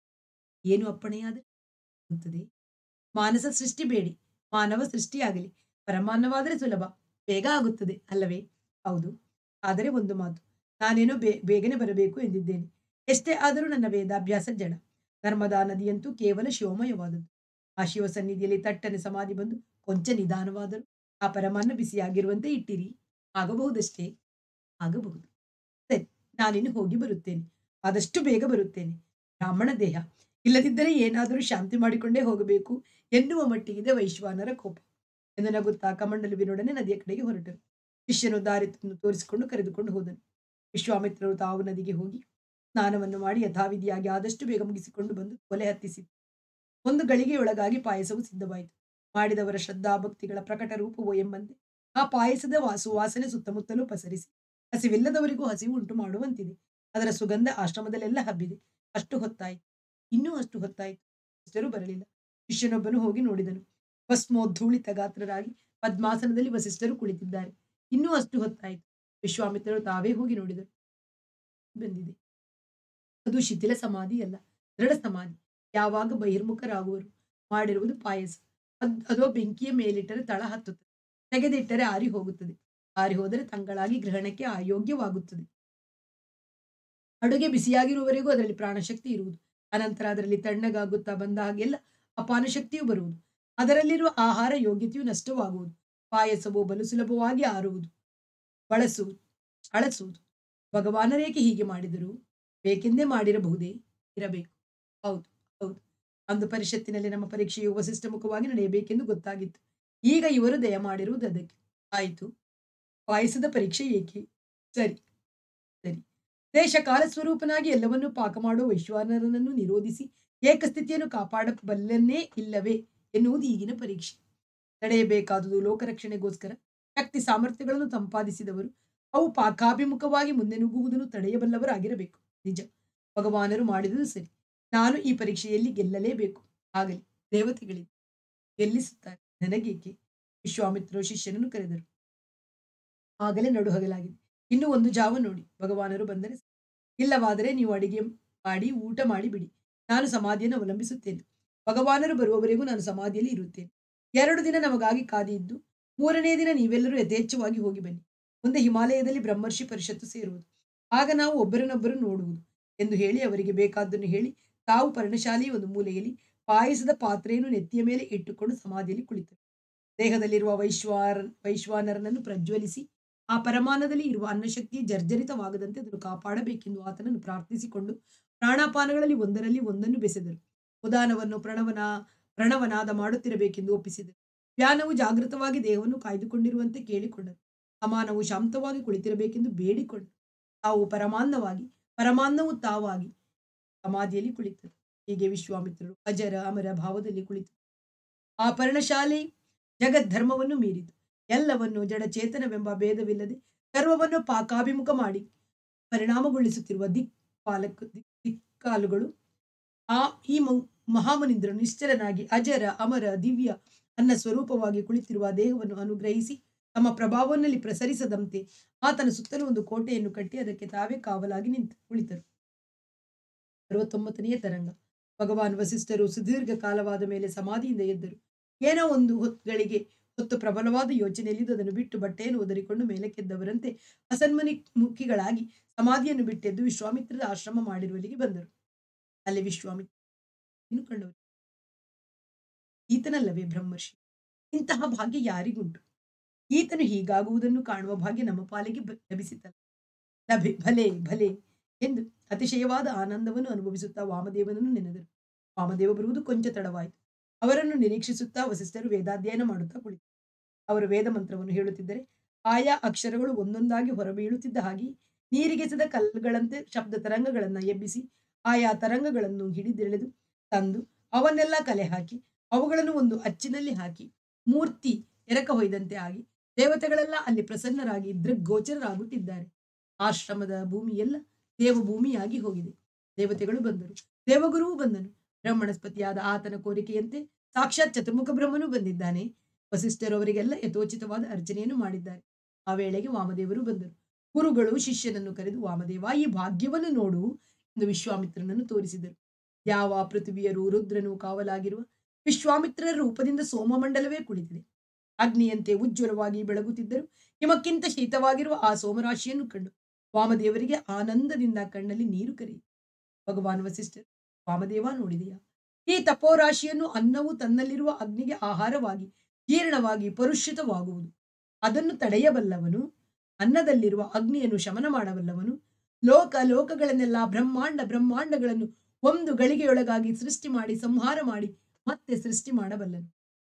ಏನು ಅಪ್ಪಣೆಯಾದರೆ ಆಗುತ್ತದೆ ಮಾನಸ ಸೃಷ್ಟಿ ಬೇಡಿ ಮಾನವ ಸೃಷ್ಟಿಯಾಗಲಿ ಪರಮಾನವಾದರೆ ಸುಲಭ ಬೇಗ ಆಗುತ್ತದೆ ಅಲ್ಲವೇ ಹೌದು ಆದರೆ ಒಂದು ಮಾತು ನಾನೇನೋ ಬೇ ಬೇಗನೆ ಬರಬೇಕು ಎಂದಿದ್ದೇನೆ ಎಷ್ಟೇ ಆದರೂ ನನ್ನ ವೇದಾಭ್ಯಾಸ ಜಡ ನರ್ಮದಾ ನದಿಯಂತೂ ಕೇವಲ ಶಿವಮಯವಾದದ್ದು ಆ ಶಿವ ಸನ್ನಿಧಿಯಲ್ಲಿ ತಟ್ಟನೆ ಸಮಾಧಿ ಬಂದು ಕೊಂಚ ನಿಧಾನವಾದರೂ ಆ ಪರಮಾನ್ನ ಬಿಸಿಯಾಗಿರುವಂತೆ ಇಟ್ಟಿರಿ ಆಗಬಹುದಷ್ಟೇ ಆಗಬಹುದು ಸರಿ ನಾನಿನ್ನು ಹೋಗಿ ಬರುತ್ತೇನೆ ಆದಷ್ಟು ಬೇಗ ಬರುತ್ತೇನೆ ಬ್ರಾಹ್ಮಣ ದೇಹ ಇಲ್ಲದಿದ್ದರೆ ಏನಾದರೂ ಶಾಂತಿ ಮಾಡಿಕೊಂಡೇ ಹೋಗಬೇಕು ಎನ್ನುವ ಮಟ್ಟಿಗಿದೆ ವೈಶ್ವಾನರ ಕೋಪ ಎಂದು ನಗುತ್ತಾ ಕಮಂಡಲುವಿನೊಡನೆ ನದಿಯ ಕಡೆಗೆ ಹೊರಟರು ಶಿಷ್ಯನು ದಾರಿ ತೋರಿಸಿಕೊಂಡು ಕರೆದುಕೊಂಡು ಹೋದನು ವಿಶ್ವಾಮಿತ್ರರು ತಾವು ನದಿಗೆ ಹೋಗಿ ಸ್ನಾನವನ್ನು ಮಾಡಿ ಯಥಾವಿಧಿಯಾಗಿ ಆದಷ್ಟು ಬೇಗ ಮುಗಿಸಿಕೊಂಡು ಬಂದು ಕೊಲೆ ಹತ್ತಿಸಿತು ಒಂದು ಗಳಿಗೆಯೊಳಗಾಗಿ ಪಾಯಸವು ಸಿದ್ಧವಾಯಿತು ಮಾಡಿದವರ ಶ್ರದ್ಧಾಭಕ್ತಿಗಳ ಪ್ರಕಟ ರೂಪವೋ ಎಂಬಂತೆ ಆ ಪಾಯಸದ ವಾ- ಸುವಾಸನೆ ಸುತ್ತಮುತ್ತಲೂ ಪಸರಿಸಿ ಹಸಿವಿಲ್ಲದವರಿಗೂ ಹಸಿವು ಉಂಟು ಮಾಡುವಂತಿದೆ ಅದರ ಸುಗಂಧ ಆಶ್ರಮದಲ್ಲೆಲ್ಲ ಹಬ್ಬಿದೆ ಅಷ್ಟು ಹೊತ್ತಾಯಿತು ಇನ್ನೂ ಅಷ್ಟು ಹೊತ್ತಾಯಿತು ಶಿಷ್ಯರು ಬರಲಿಲ್ಲ ಶಿಷ್ಯನೊಬ್ಬನು ಹೋಗಿ ನೋಡಿದನು ಭಸ್ಮೋದ್ಧೂಳಿತ ಗಾತ್ರರಾಗಿ ಪದ್ಮಾಸನದಲ್ಲಿ ವಸಿಷ್ಠರು ಕುಳಿತಿದ್ದಾರೆ ಇನ್ನೂ ಅಷ್ಟು ಹೊತ್ತಾಯಿತು ವಿಶ್ವಾಮಿತ್ರರು ತಾವೇ ಹೋಗಿ ನೋಡಿದರು ಬಂದಿದೆ ಅದು ಶಿಥಿಲ ಸಮಾಧಿ ಅಲ್ಲ ದೃಢ ಸಮಾಧಿ ಯಾವಾಗ ಬಹಿರ್ಮುಖರಾಗುವರು ಮಾಡಿರುವುದು ಪಾಯಸ ಅದ್ ಅದೋ ಬೆಂಕಿಯ ಮೇಲಿಟ್ಟರೆ ತಳ ಹತ್ತುತ್ತದೆ ತೆಗೆದಿಟ್ಟರೆ ಆರಿ ಹೋಗುತ್ತದೆ ಆರಿ ಹೋದರೆ ತಂಗಳಾಗಿ ಗ್ರಹಣಕ್ಕೆ ಅಯೋಗ್ಯವಾಗುತ್ತದೆ ಅಡುಗೆ ಬಿಸಿಯಾಗಿರುವವರೆಗೂ ಅದರಲ್ಲಿ ಪ್ರಾಣಶಕ್ತಿ ಇರುವುದು ಅನಂತರ ಅದರಲ್ಲಿ ತಣ್ಣಗಾಗುತ್ತಾ ಬಂದ ಹಾಗೆಲ್ಲ ಅಪಾನ ಶಕ್ತಿಯು ಬರುವುದು ಅದರಲ್ಲಿರುವ ಆಹಾರ ಯೋಗ್ಯತೆಯು ನಷ್ಟವಾಗುವುದು ಪಾಯಸವು ಬಲು ಸುಲಭವಾಗಿ ಆರುವುದು ಬಳಸುವುದು ಅಳಸುವುದು ಭಗವಾನರೇಕೆ ಹೀಗೆ ಮಾಡಿದರು ಬೇಕೆಂದೇ ಮಾಡಿರಬಹುದೇ ಇರಬೇಕು ಹೌದು ಹೌದು ಅಂದು ಪರಿಷತ್ತಿನಲ್ಲಿ ನಮ್ಮ ಪರೀಕ್ಷೆಯು ವಸಿಷ್ಠ ಮುಖವಾಗಿ ನಡೆಯಬೇಕೆಂದು ಗೊತ್ತಾಗಿತ್ತು ಈಗ ಇವರು ದಯ ಮಾಡಿರುವುದು ಅದಕ್ಕೆ ಆಯಿತು ಪಾಯಸದ ಪರೀಕ್ಷೆ ಏಕೆ ಸರಿ ಸರಿ ದೇಶ ಕಾಲ ಸ್ವರೂಪನಾಗಿ ಎಲ್ಲವನ್ನೂ ಪಾಕ ಮಾಡುವ ವೈಶ್ವಾನರನನ್ನು ನಿರೋಧಿಸಿ ಏಕಸ್ಥಿತಿಯನ್ನು ಕಾಪಾಡಬಲ್ಲನ್ನೇ ಇಲ್ಲವೇ ಎನ್ನುವುದು ಈಗಿನ ಪರೀಕ್ಷೆ ನಡೆಯಬೇಕಾದುದು ಲೋಕರಕ್ಷಣೆಗೋಸ್ಕರ ಶಕ್ತಿ ಸಾಮರ್ಥ್ಯಗಳನ್ನು ಸಂಪಾದಿಸಿದವರು ಅವು ಪಾಕಾಭಿಮುಖವಾಗಿ ಮುಂದೆ ನುಗ್ಗುವುದನ್ನು ತಡೆಯಬಲ್ಲವರಾಗಿರಬೇಕು ನಿಜ ಭಗವಾನರು ಮಾಡಿದುದು ಸರಿ ನಾನು ಈ ಪರೀಕ್ಷೆಯಲ್ಲಿ ಗೆಲ್ಲಲೇಬೇಕು ಆಗಲಿ ದೇವತೆಗಳಿಂದ ಗೆಲ್ಲಿಸುತ್ತಾರೆ ನನಗೇಕೆ ವಿಶ್ವಾಮಿತ್ರರು ಶಿಷ್ಯನನ್ನು ಕರೆದರು ಆಗಲೇ ನಡುಹಗಲಾಗಿದೆ ಇನ್ನು ಒಂದು ಜಾವ ನೋಡಿ ಭಗವಾನರು ಬಂದರೆ ಸರಿ. ಇಲ್ಲವಾದರೆ ನೀವು ಅಡಿಗೆ ಮಾಡಿ ಊಟ ಮಾಡಿ ಬಿಡಿ ನಾನು ಸಮಾಧಿಯನ್ನು ಅವಲಂಬಿಸುತ್ತೇನೆ ಭಗವಾನರು ಬರುವವರೆಗೂ ನಾನು ಸಮಾಧಿಯಲ್ಲಿ ಇರುತ್ತೇನೆ ಎರಡು ದಿನ ನಮಗಾಗಿ ಕಾದಿದ್ದು ಮೂರನೇ ದಿನ ನೀವೆಲ್ಲರೂ ಯಥೇಚ್ಛವಾಗಿ ಹೋಗಿ ಬನ್ನಿ ಮುಂದೆ ಹಿಮಾಲಯದಲ್ಲಿ ಬ್ರಹ್ಮರ್ಷಿ ಪರಿಷತ್ತು ಸೇರುವುದು ಆಗ ನಾವು ಒಬ್ಬರನ್ನೊಬ್ಬರು ನೋಡುವುದು ಎಂದು ಹೇಳಿ ಅವರಿಗೆ ಬೇಕಾದ್ದನ್ನು ಹೇಳಿ ತಾವು ಪರ್ಣಶಾಲೆಯ ಒಂದು ಮೂಲೆಯಲ್ಲಿ ಪಾಯಸದ ಪಾತ್ರೆಯನ್ನು ನೆತ್ತಿಯ ಮೇಲೆ ಇಟ್ಟುಕೊಂಡು ಸಮಾಧಿಯಲ್ಲಿ ಕುಳಿತರು ದೇಹದಲ್ಲಿರುವ ವೈಶ್ವಾರ ವೈಶ್ವಾನರನನ್ನು ಪ್ರಜ್ವಲಿಸಿ ಆ ಪರಮಾನದಲ್ಲಿ ಇರುವ ಅನ್ನಶಕ್ತಿ ಜರ್ಜರಿತವಾಗದಂತೆ ಅದನ್ನು ಕಾಪಾಡಬೇಕೆಂದು ಆತನನ್ನು ಪ್ರಾರ್ಥಿಸಿಕೊಂಡು ಪ್ರಾಣಾಪಾನಗಳಲ್ಲಿ ಒಂದರಲ್ಲಿ ಒಂದನ್ನು ಬೆಸೆದರು ಉದಾನವನ್ನು ಪ್ರಣವನ ಪ್ರಣವನಾದ ಮಾಡುತ್ತಿರಬೇಕೆಂದು ಒಪ್ಪಿಸಿದರು ವ್ಯಾನವು ಜಾಗೃತವಾಗಿ ದೇಹವನ್ನು ಕಾಯ್ದುಕೊಂಡಿರುವಂತೆ ಕೇಳಿಕೊಂಡರು ಸಮಾನವು ಶಾಂತವಾಗಿ ಕುಳಿತಿರಬೇಕೆಂದು ಬೇಡಿಕೊಂಡರು ತಾವು ಪರಮಾನ್ನವಾಗಿ ಪರಮಾನ್ನವು ತಾವಾಗಿ ಸಮಾಧಿಯಲ್ಲಿ ಕುಳಿತರು ಹೀಗೆ ವಿಶ್ವಾಮಿತ್ರರು ಅಜರ ಅಮರ ಭಾವದಲ್ಲಿ ಕುಳಿತು ಆ ಪರ್ಣಶಾಲೆ ಜಗದ್ಧರ್ಮವನ್ನು ಮೀರಿತು ಎಲ್ಲವನ್ನು ಜಡಚೇತನವೆಂಬ ಭೇದವಿಲ್ಲದೆ ಸರ್ವವನ್ನು ಪಾಕಾಭಿಮುಖ ಮಾಡಿ ಪರಿಣಾಮಗೊಳಿಸುತ್ತಿರುವ ದಿಕ್ಪಾಲಕ ದಿಕ್ ದಿಕ್ಕಾಲುಗಳು ಆ ಈ ಮೌ- ಮಹಾಮನಿಂದ್ರನು ನಿಶ್ಚಲನಾಗಿ ಅಜರ ಅಮರ ದಿವ್ಯ ಅನ್ನ ಸ್ವರೂಪವಾಗಿ ಕುಳಿತಿರುವ ದೇಹವನ್ನು ಅನುಗ್ರಹಿಸಿ ತಮ್ಮ ಪ್ರಭಾವದಲ್ಲಿ ಪ್ರಸರಿಸದಂತೆ ಆತನ ಸುತ್ತಲೂ ಒಂದು ಕೋಟೆಯನ್ನು ಕಟ್ಟಿ ಅದಕ್ಕೆ ತಾವೇ ಕಾವಲಾಗಿ ನಿಂತು ಕುಳಿತರು ಅರವತ್ತೊಂಬತ್ತನೆಯ ತರಂಗ ಭಗವಾನ್ ವಸಿಷ್ಠರು ಸುದೀರ್ಘ ಕಾಲವಾದ ಮೇಲೆ ಸಮಾಧಿಯಿಂದ ಎದ್ದರು ಏನೋ ಒಂದು ಹೊತ್ತುಗಳಿಗೆ ಹೊತ್ತು ಪ್ರಬಲವಾದ ಯೋಚನೆಯಲ್ಲಿದ್ದು ಅದನ್ನು ಬಿಟ್ಟು ಬಟ್ಟೆಯನ್ನು ಒದರಿಕೊಂಡು ಮೇಲಕ್ಕೆದ್ದವರಂತೆ ಅಸನ್ಮನಿ ಮುಖಿಗಳಾಗಿ ಸಮಾಧಿಯನ್ನು ಬಿಟ್ಟೆದ್ದು ವಿಶ್ವಾಮಿತ್ರರ ಆಶ್ರಮ ಮಾಡಿರುವಲ್ಲಿಗೆ ಬಂದರು ಅಲ್ಲಿ ವಿಶ್ವಾಮಿತ್ರ ಇನ್ನು ಕಂಡವರು ಈತನಲ್ಲವೇ ಬ್ರಹ್ಮರ್ಷಿ ಇಂತಹ ಭಾಗ್ಯ ಯಾರಿಗುಂಟು ಈತನು ಹೀಗಾಗುವುದನ್ನು ಕಾಣುವ ಭಾಗ್ಯ ನಮ್ಮ ಪಾಲಿಗೆ ಬ- ಲಭಿಸಿತಲ್ಲ ಲಭೆ ಭಲೆ ಭಲೆ ಎಂದು ಅತಿಶಯವಾದ ಆನಂದವನ್ನು ಅನುಭವಿಸುತ್ತಾ ವಾಮದೇವನನ್ನು ನೆನೆದರು ವಾಮದೇವ ಬರುವುದು ಕೊಂಚ ತಡವಾಯಿತು ಅವರನ್ನು ನಿರೀಕ್ಷಿಸುತ್ತಾ ವಸಿಷ್ಠರು ವೇದಾಧ್ಯಯನ ಮಾಡುತ್ತಾ ಕುಳಿತು ಅವರು ವೇದ ಮಂತ್ರವನ್ನು ಹೇಳುತ್ತಿದ್ದರೆ ಆಯಾ ಅಕ್ಷರಗಳು ಒಂದೊಂದಾಗಿ ಹೊರಬೀಳುತ್ತಿದ್ದ ಹಾಗೆ ನೀರಿಗೆಸದ ಕಲ್ಲುಗಳಂತೆ ಶಬ್ದ ತರಂಗಗಳನ್ನು ಎಬ್ಬಿಸಿ ಆಯಾ ತರಂಗಗಳನ್ನು ಹಿಡಿದೆಳೆದು ತಂದು ಅವನ್ನೆಲ್ಲ ಕಲೆ ಹಾಕಿ ಅವುಗಳನ್ನು ಒಂದು ಅಚ್ಚಿನಲ್ಲಿ ಹಾಕಿ ಮೂರ್ತಿ ಎರಕ ಹೊಯ್ದಂತೆ ಆಗಿ ದೇವತೆಗಳೆಲ್ಲ ಅಲ್ಲಿ ಪ್ರಸನ್ನರಾಗಿ ದೃಗ್ಗೋಚರರಾಗುತ್ತಿದ್ದಾರೆ ಆಶ್ರಮದ ಭೂಮಿಯೆಲ್ಲ ದೇವಭೂಮಿಯಾಗಿ ಹೋಗಿದೆ ದೇವತೆಗಳು ಬಂದರು ದೇವಗುರುವು ಬಂದನು ಬ್ರಹ್ಮಣಸ್ಪತಿಯಾದ ಆತನ ಕೋರಿಕೆಯಂತೆ ಸಾಕ್ಷಾತ್ ಚತುರ್ಮುಖ ಬ್ರಹ್ಮನು ಬಂದಿದ್ದಾನೆ ವಸಿಷ್ಠರು ಅವರಿಗೆಲ್ಲ ಯಥೋಚಿತವಾದ ಅರ್ಚನೆಯನ್ನು ಮಾಡಿದ್ದಾರೆ ಆ ವೇಳೆಗೆ ವಾಮದೇವರು ಬಂದರು ಗುರುಗಳು ಶಿಷ್ಯನನ್ನು ಕರೆದು ವಾಮದೇವ ಈ ಭಾಗ್ಯವನ್ನು ನೋಡು ಎಂದು ವಿಶ್ವಾಮಿತ್ರನನ್ನು ತೋರಿಸಿದರು ಯಾವ ಪೃಥ್ವಿಯರು ರುದ್ರನು ಕಾವಲಾಗಿರುವ ವಿಶ್ವಾಮಿತ್ರರ ರೂಪದಿಂದ ಸೋಮಮಂಡಲವೇ ಕುಳಿತಿದೆ ಅಗ್ನಿಯಂತೆ ಉಜ್ವಲವಾಗಿ ಬೆಳಗುತ್ತಿದ್ದರು ಹಿಮಕ್ಕಿಂತ ಶೀತವಾಗಿರುವ ಆ ಸೋಮರಾಶಿಯನ್ನು ಕಂಡು ವಾಮದೇವರಿಗೆ ಆನಂದದಿಂದ ಕಣ್ಣಲ್ಲಿ ನೀರು ಕರೆಯಿತು ಭಗವಾನ್ ವಸಿಷ್ಠರು ವಾಮದೇವ ನೋಡಿದೆಯಾ ಈ ತಪೋರಾಶಿಯನ್ನು ಅನ್ನವು ತನ್ನಲ್ಲಿರುವ ಅಗ್ನಿಗೆ ಆಹಾರವಾಗಿ ಜೀರ್ಣವಾಗಿ ಪರುಷಿತವಾಗುವುದು ಅದನ್ನು ತಡೆಯಬಲ್ಲವನು ಅನ್ನದಲ್ಲಿರುವ ಅಗ್ನಿಯನ್ನು ಶಮನ ಮಾಡಬಲ್ಲವನು ಲೋಕ ಲೋಕಗಳನ್ನೆಲ್ಲ ಬ್ರಹ್ಮಾಂಡ ಬ್ರಹ್ಮಾಂಡಗಳನ್ನು ಒಂದು ಗಳಿಗೆಯೊಳಗಾಗಿ ಸೃಷ್ಟಿ ಮಾಡಿ ಸಂಹಾರ ಮಾಡಿ ಮತ್ತೆ ಸೃಷ್ಟಿ ಮಾಡಬಲ್ಲನು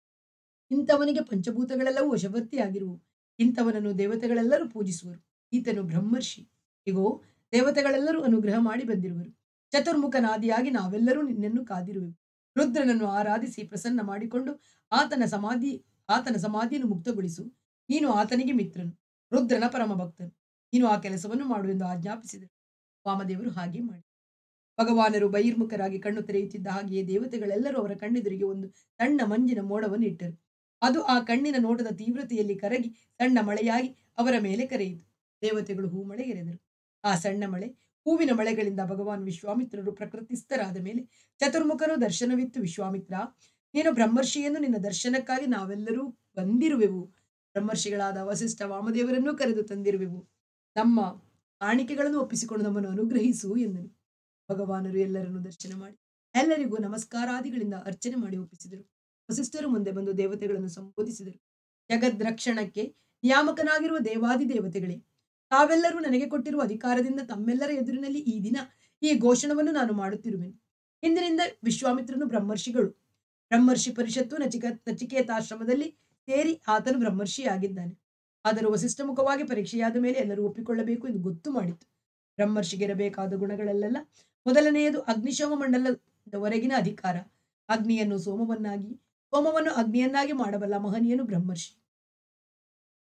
ಇಂಥವನಿಗೆ ಪಂಚಭೂತಗಳೆಲ್ಲವೂ ವಶವರ್ತಿಯಾಗಿರುವು ಇಂಥವನನ್ನು ದೇವತೆಗಳೆಲ್ಲರೂ ಪೂಜಿಸುವರು ಈತನು ಬ್ರಹ್ಮರ್ಷಿ ಇಗೋ ದೇವತೆಗಳೆಲ್ಲರೂ ಅನುಗ್ರಹ ಮಾಡಿ ಬಂದಿರುವರು ಚತುರ್ಮುಖನಾದಿಯಾಗಿ ನಾವೆಲ್ಲರೂ ನಿನ್ನನ್ನು ಕಾದಿರುವೆವು ರುದ್ರನನ್ನು ಆರಾಧಿಸಿ ಪ್ರಸನ್ನ ಮಾಡಿಕೊಂಡು ಆತನ ಸಮಾಧಿ ಆತನ ಸಮಾಧಿಯನ್ನು ಮುಕ್ತಗೊಳಿಸು ನೀನು ಆತನಿಗೆ ಮಿತ್ರನು ರುದ್ರನ ಪರಮ ಭಕ್ತನು ನೀನು ಆ ಕೆಲಸವನ್ನು ಮಾಡು ಎಂದು ಆಜ್ಞಾಪಿಸಿದರು ವಾಮದೇವರು ಹಾಗೆ ಮಾಡಿ ಭಗವಾನರು ಬಹಿರ್ಮುಖರಾಗಿ ಕಣ್ಣು ತೆರೆಯುತ್ತಿದ್ದ ಹಾಗೆಯೇ ದೇವತೆಗಳೆಲ್ಲರೂ ಅವರ ಕಣ್ಣೆದುರಿಗೆ ಒಂದು ಸಣ್ಣ ಮಂಜಿನ ಮೋಡವನ್ನು ಇಟ್ಟರು ಅದು ಆ ಕಣ್ಣಿನ ನೋಟದ ತೀವ್ರತೆಯಲ್ಲಿ ಕರಗಿ ಸಣ್ಣ ಮಳೆಯಾಗಿ ಅವರ ಮೇಲೆ ಕರೆಯಿತು ದೇವತೆಗಳು ಹೂಮಳೆ ಎರೆದರು ಆ ಸಣ್ಣ ಮಳೆ ಹೂವಿನ ಮಳೆಗಳಿಂದ ಭಗವಾನ್ ವಿಶ್ವಾಮಿತ್ರರು ಪ್ರಕೃತಿಸ್ಥರಾದ ಮೇಲೆ ಚತುರ್ಮುಖನು ದರ್ಶನವಿತ್ತು ವಿಶ್ವಾಮಿತ್ರ ನೀನು ಬ್ರಹ್ಮರ್ಷಿ ಎಂದು ನಿನ್ನ ದರ್ಶನಕ್ಕಾಗಿ ನಾವೆಲ್ಲರೂ ಬಂದಿರುವೆವು ಬ್ರಹ್ಮರ್ಷಿಗಳಾದ ವಸಿಷ್ಠ ವಾಮದೇವರನ್ನೂ ಕರೆದು ತಂದಿರುವೆವು ನಮ್ಮ ಕಾಣಿಕೆಗಳನ್ನು ಒಪ್ಪಿಸಿಕೊಂಡು ನಮ್ಮನ್ನು ಅನುಗ್ರಹಿಸು ಎಂದನು ಭಗವಾನರು ಎಲ್ಲರನ್ನು ದರ್ಶನ ಮಾಡಿ ಎಲ್ಲರಿಗೂ ನಮಸ್ಕಾರಾದಿಗಳಿಂದ ಅರ್ಚನೆ ಮಾಡಿ ಒಪ್ಪಿಸಿದರು ವಸಿಷ್ಠರು ಮುಂದೆ ಬಂದು ದೇವತೆಗಳನ್ನು ಸಂಬೋಧಿಸಿದರು ಜಗದ್ರಕ್ಷಣಕ್ಕೆ ನಿಯಾಮಕನಾಗಿರುವ ದೇವಾದಿ ದೇವತೆಗಳೇ ತಾವೆಲ್ಲರೂ ನನಗೆ ಕೊಟ್ಟಿರುವ ಅಧಿಕಾರದಿಂದ ತಮ್ಮೆಲ್ಲರ ಎದುರಿನಲ್ಲಿ ಈ ದಿನ ಈ ಘೋಷಣವನ್ನು ನಾನು ಮಾಡುತ್ತಿರುವೆನು ಇಂದಿನಿಂದ ವಿಶ್ವಾಮಿತ್ರನು ಬ್ರಹ್ಮರ್ಷಿಗಳು ಬ್ರಹ್ಮರ್ಷಿ ಪರಿಷತ್ತು ನಚಿಕ ನಚಿಕೇತಾಶ್ರಮದಲ್ಲಿ ಸೇರಿ ಆತನು ಬ್ರಹ್ಮರ್ಷಿಯಾಗಿದ್ದಾನೆ ಆದರೂ ವಸಿಷ್ಠ ಮುಖವಾಗಿ ಪರೀಕ್ಷೆಯಾದ ಮೇಲೆ ಎಲ್ಲರೂ ಒಪ್ಪಿಕೊಳ್ಳಬೇಕು ಎಂದು ಗೊತ್ತು ಮಾಡಿತು ಬ್ರಹ್ಮರ್ಷಿಗಿರಬೇಕಾದ ಗುಣಗಳೆಲ್ಲ ಮೊದಲನೆಯದು ಅಗ್ನಿಶೋಮ ಮಂಡಲದವರೆಗಿನ ಅಧಿಕಾರ ಅಗ್ನಿಯನ್ನು ಸೋಮವನ್ನಾಗಿ ಸೋಮವನ್ನು ಅಗ್ನಿಯನ್ನಾಗಿ ಮಾಡಬಲ್ಲ ಮಹನೀಯನು ಬ್ರಹ್ಮರ್ಷಿ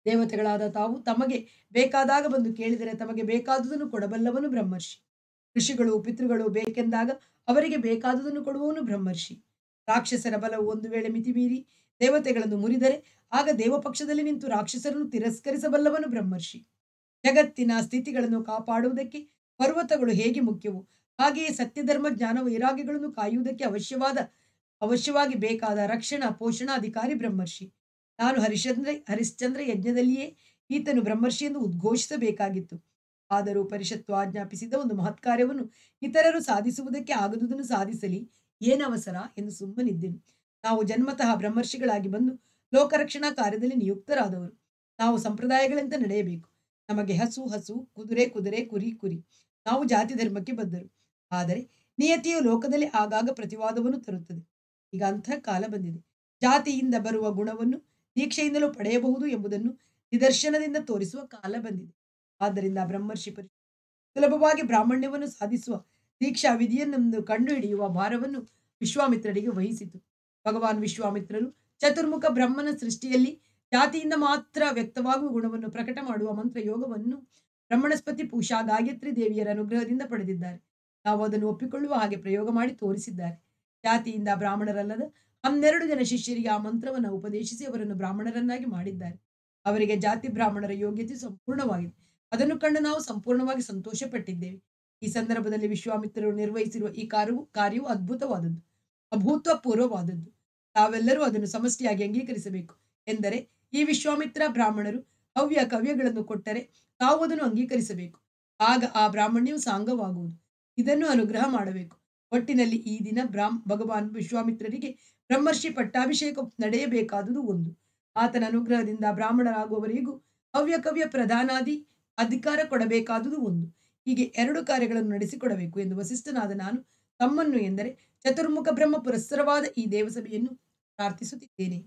ದೇವತೆಗಳಾದ ತಾವು ತಮಗೆ ಬೇಕಾದಾಗ ಬಂದು ಕೇಳಿದರೆ ತಮಗೆ ಬೇಕಾದುದನ್ನು ಕೊಡಬಲ್ಲವನು ಬ್ರಹ್ಮರ್ಷಿ ಋಷಿಗಳು ಪಿತೃಗಳು ಬೇಕೆಂದಾಗ ಅವರಿಗೆ ಬೇಕಾದುದನ್ನು ಕೊಡುವವನು ಬ್ರಹ್ಮರ್ಷಿ ರಾಕ್ಷಸರ ಬಲವು ಒಂದು ವೇಳೆ ಮಿತಿಮೀರಿ ದೇವತೆಗಳನ್ನು ಮುರಿದರೆ ಆಗ ದೇವಪಕ್ಷದಲ್ಲಿ ನಿಂತು ರಾಕ್ಷಸರನ್ನು ತಿರಸ್ಕರಿಸಬಲ್ಲವನು ಬ್ರಹ್ಮರ್ಷಿ ಜಗತ್ತಿನ ಸ್ಥಿತಿಗಳನ್ನು ಕಾಪಾಡುವುದಕ್ಕೆ ಪರ್ವತಗಳು ಹೇಗೆ ಮುಖ್ಯವು ಹಾಗೆಯೇ ಸತ್ಯಧರ್ಮ ಜ್ಞಾನ ವೈರಾಗ್ಯಗಳನ್ನು ಕಾಯುವುದಕ್ಕೆ ಅವಶ್ಯವಾದ ಅವಶ್ಯವಾಗಿ ಬೇಕಾದ ರಕ್ಷಣಾ ಪೋಷಣಾಧಿಕಾರಿ ಬ್ರಹ್ಮರ್ಷಿ ನಾನು ಹರಿಶ್ಚಂದ್ರ ಹರಿಶ್ಚಂದ್ರ ಯಜ್ಞದಲ್ಲಿಯೇ ಈತನು ಬ್ರಹ್ಮರ್ಷಿ ಎಂದು ಉದ್ಘೋಷಿಸಬೇಕಾಗಿತ್ತು ಆದರೂ ಪರಿಷತ್ತು ಆಜ್ಞಾಪಿಸಿದ ಒಂದು ಮಹತ್ಕಾರ್ಯವನ್ನು ಇತರರು ಸಾಧಿಸುವುದಕ್ಕೆ ಆಗದುದನ್ನು ಸಾಧಿಸಲಿ ಏನವಸರ ಎಂದು ಸುಮ್ಮನಿದ್ದೆನು ನಾವು ಜನ್ಮತಃ ಬ್ರಹ್ಮರ್ಷಿಗಳಾಗಿ ಬಂದು ಲೋಕರಕ್ಷಣಾ ಕಾರ್ಯದಲ್ಲಿ ನಿಯುಕ್ತರಾದವರು ನಾವು ಸಂಪ್ರದಾಯಗಳಂತೆ ನಡೆಯಬೇಕು ನಮಗೆ ಹಸು ಹಸು ಕುದುರೆ ಕುದುರೆ ಕುರಿ ಕುರಿ ನಾವು ಜಾತಿ ಧರ್ಮಕ್ಕೆ ಬದ್ಧರು ಆದರೆ ನಿಯತಿಯು ಲೋಕದಲ್ಲಿ ಆಗಾಗ ಪ್ರತಿವಾದವನ್ನು ತರುತ್ತದೆ ಈಗ ಅಂಥ ಕಾಲ ಬಂದಿದೆ ಜಾತಿಯಿಂದ ಬರುವ ಗುಣವನ್ನು ದೀಕ್ಷೆಯಿಂದಲೂ ಪಡೆಯಬಹುದು ಎಂಬುದನ್ನು ನಿದರ್ಶನದಿಂದ ತೋರಿಸುವ ಕಾಲ ಬಂದಿದೆ ಆದ್ದರಿಂದ ಬ್ರಹ್ಮರ್ಷಿ ಪರಿ ಸುಲಭವಾಗಿ ಬ್ರಾಹ್ಮಣ್ಯವನ್ನು ಸಾಧಿಸುವ ದೀಕ್ಷಾ ವಿಧಿಯನ್ನೊಂದು ಕಂಡುಹಿಡಿಯುವ ಭಾರವನ್ನು ವಿಶ್ವಾಮಿತ್ರರಿಗೆ ವಹಿಸಿತು ಭಗವಾನ್ ವಿಶ್ವಾಮಿತ್ರರು ಚತುರ್ಮುಖ ಬ್ರಹ್ಮನ ಸೃಷ್ಟಿಯಲ್ಲಿ ಜಾತಿಯಿಂದ ಮಾತ್ರ ವ್ಯಕ್ತವಾಗುವ ಗುಣವನ್ನು ಪ್ರಕಟ ಮಾಡುವ ಮಂತ್ರ ಯೋಗವನ್ನು ಬ್ರಹ್ಮಣಸ್ಪತಿ ಪೂಷಾ ಗಾಯತ್ರಿ ದೇವಿಯರ ಅನುಗ್ರಹದಿಂದ ಪಡೆದಿದ್ದಾರೆ ನಾವು ಅದನ್ನು ಒಪ್ಪಿಕೊಳ್ಳುವ ಹಾಗೆ ಪ್ರಯೋಗ ಮಾಡಿ ತೋರಿಸಿದ್ದಾರೆ ಜಾತಿಯಿಂದ ಬ್ರಾಹ್ಮಣರಲ್ಲದ ಹನ್ನೆರಡು ಜನ ಶಿಷ್ಯರಿಗೆ ಆ ಮಂತ್ರವನ್ನು ಉಪದೇಶಿಸಿ ಅವರನ್ನು ಬ್ರಾಹ್ಮಣರನ್ನಾಗಿ ಮಾಡಿದ್ದಾರೆ ಅವರಿಗೆ ಜಾತಿ ಬ್ರಾಹ್ಮಣರ ಯೋಗ್ಯತೆ ಸಂಪೂರ್ಣವಾಗಿದೆ ಅದನ್ನು ಕಂಡು ನಾವು ಸಂಪೂರ್ಣವಾಗಿ ಸಂತೋಷ ಪಟ್ಟಿದ್ದೇವೆ ಈ ಸಂದರ್ಭದಲ್ಲಿ ವಿಶ್ವಾಮಿತ್ರರು ನಿರ್ವಹಿಸಿರುವ ಈ ಕಾರ್ಯವು ಕಾರ್ಯವು ಅದ್ಭುತವಾದದ್ದು ಅಭೂತಪೂರ್ವವಾದದ್ದು ತಾವೆಲ್ಲರೂ ಅದನ್ನು ಸಮಷ್ಟಿಯಾಗಿ ಅಂಗೀಕರಿಸಬೇಕು ಎಂದರೆ ಈ ವಿಶ್ವಾಮಿತ್ರ ಬ್ರಾಹ್ಮಣರು ಹವ್ಯ ಕವ್ಯಗಳನ್ನು ಕೊಟ್ಟರೆ ತಾವು ಅದನ್ನು ಅಂಗೀಕರಿಸಬೇಕು ಆಗ ಆ ಬ್ರಾಹ್ಮಣ್ಯವು ಸಾಂಗವಾಗುವುದು ಇದನ್ನು ಅನುಗ್ರಹ ಮಾಡಬೇಕು ಒಟ್ಟಿನಲ್ಲಿ ಈ ದಿನ ಬ್ರಾಹ್ಮ್ ಭಗವಾನ್ ವಿಶ್ವಾಮಿತ್ರರಿಗೆ ಬ್ರಹ್ಮರ್ಷಿ ಪಟ್ಟಾಭಿಷೇಕ ನಡೆಯಬೇಕಾದುದು ಒಂದು ಆತನ ಅನುಗ್ರಹದಿಂದ ಬ್ರಾಹ್ಮಣರಾಗುವವರಿಗೂ ಹವ್ಯ ಕವ್ಯ ಪ್ರಧಾನಾದಿ ಅಧಿಕಾರ ಕೊಡಬೇಕಾದುದು ಒಂದು ಹೀಗೆ ಎರಡು ಕಾರ್ಯಗಳನ್ನು ನಡೆಸಿಕೊಡಬೇಕು ಎಂದು ವಸಿಷ್ಠನಾದ ನಾನು ತಮ್ಮನ್ನು ಎಂದರೆ ಚತುರ್ಮುಖ ಬ್ರಹ್ಮ ಪುರಸ್ಸರವಾದ ಈ ದೇವಸಭೆಯನ್ನು ಪ್ರಾರ್ಥಿಸುತ್ತಿದ್ದೇನೆ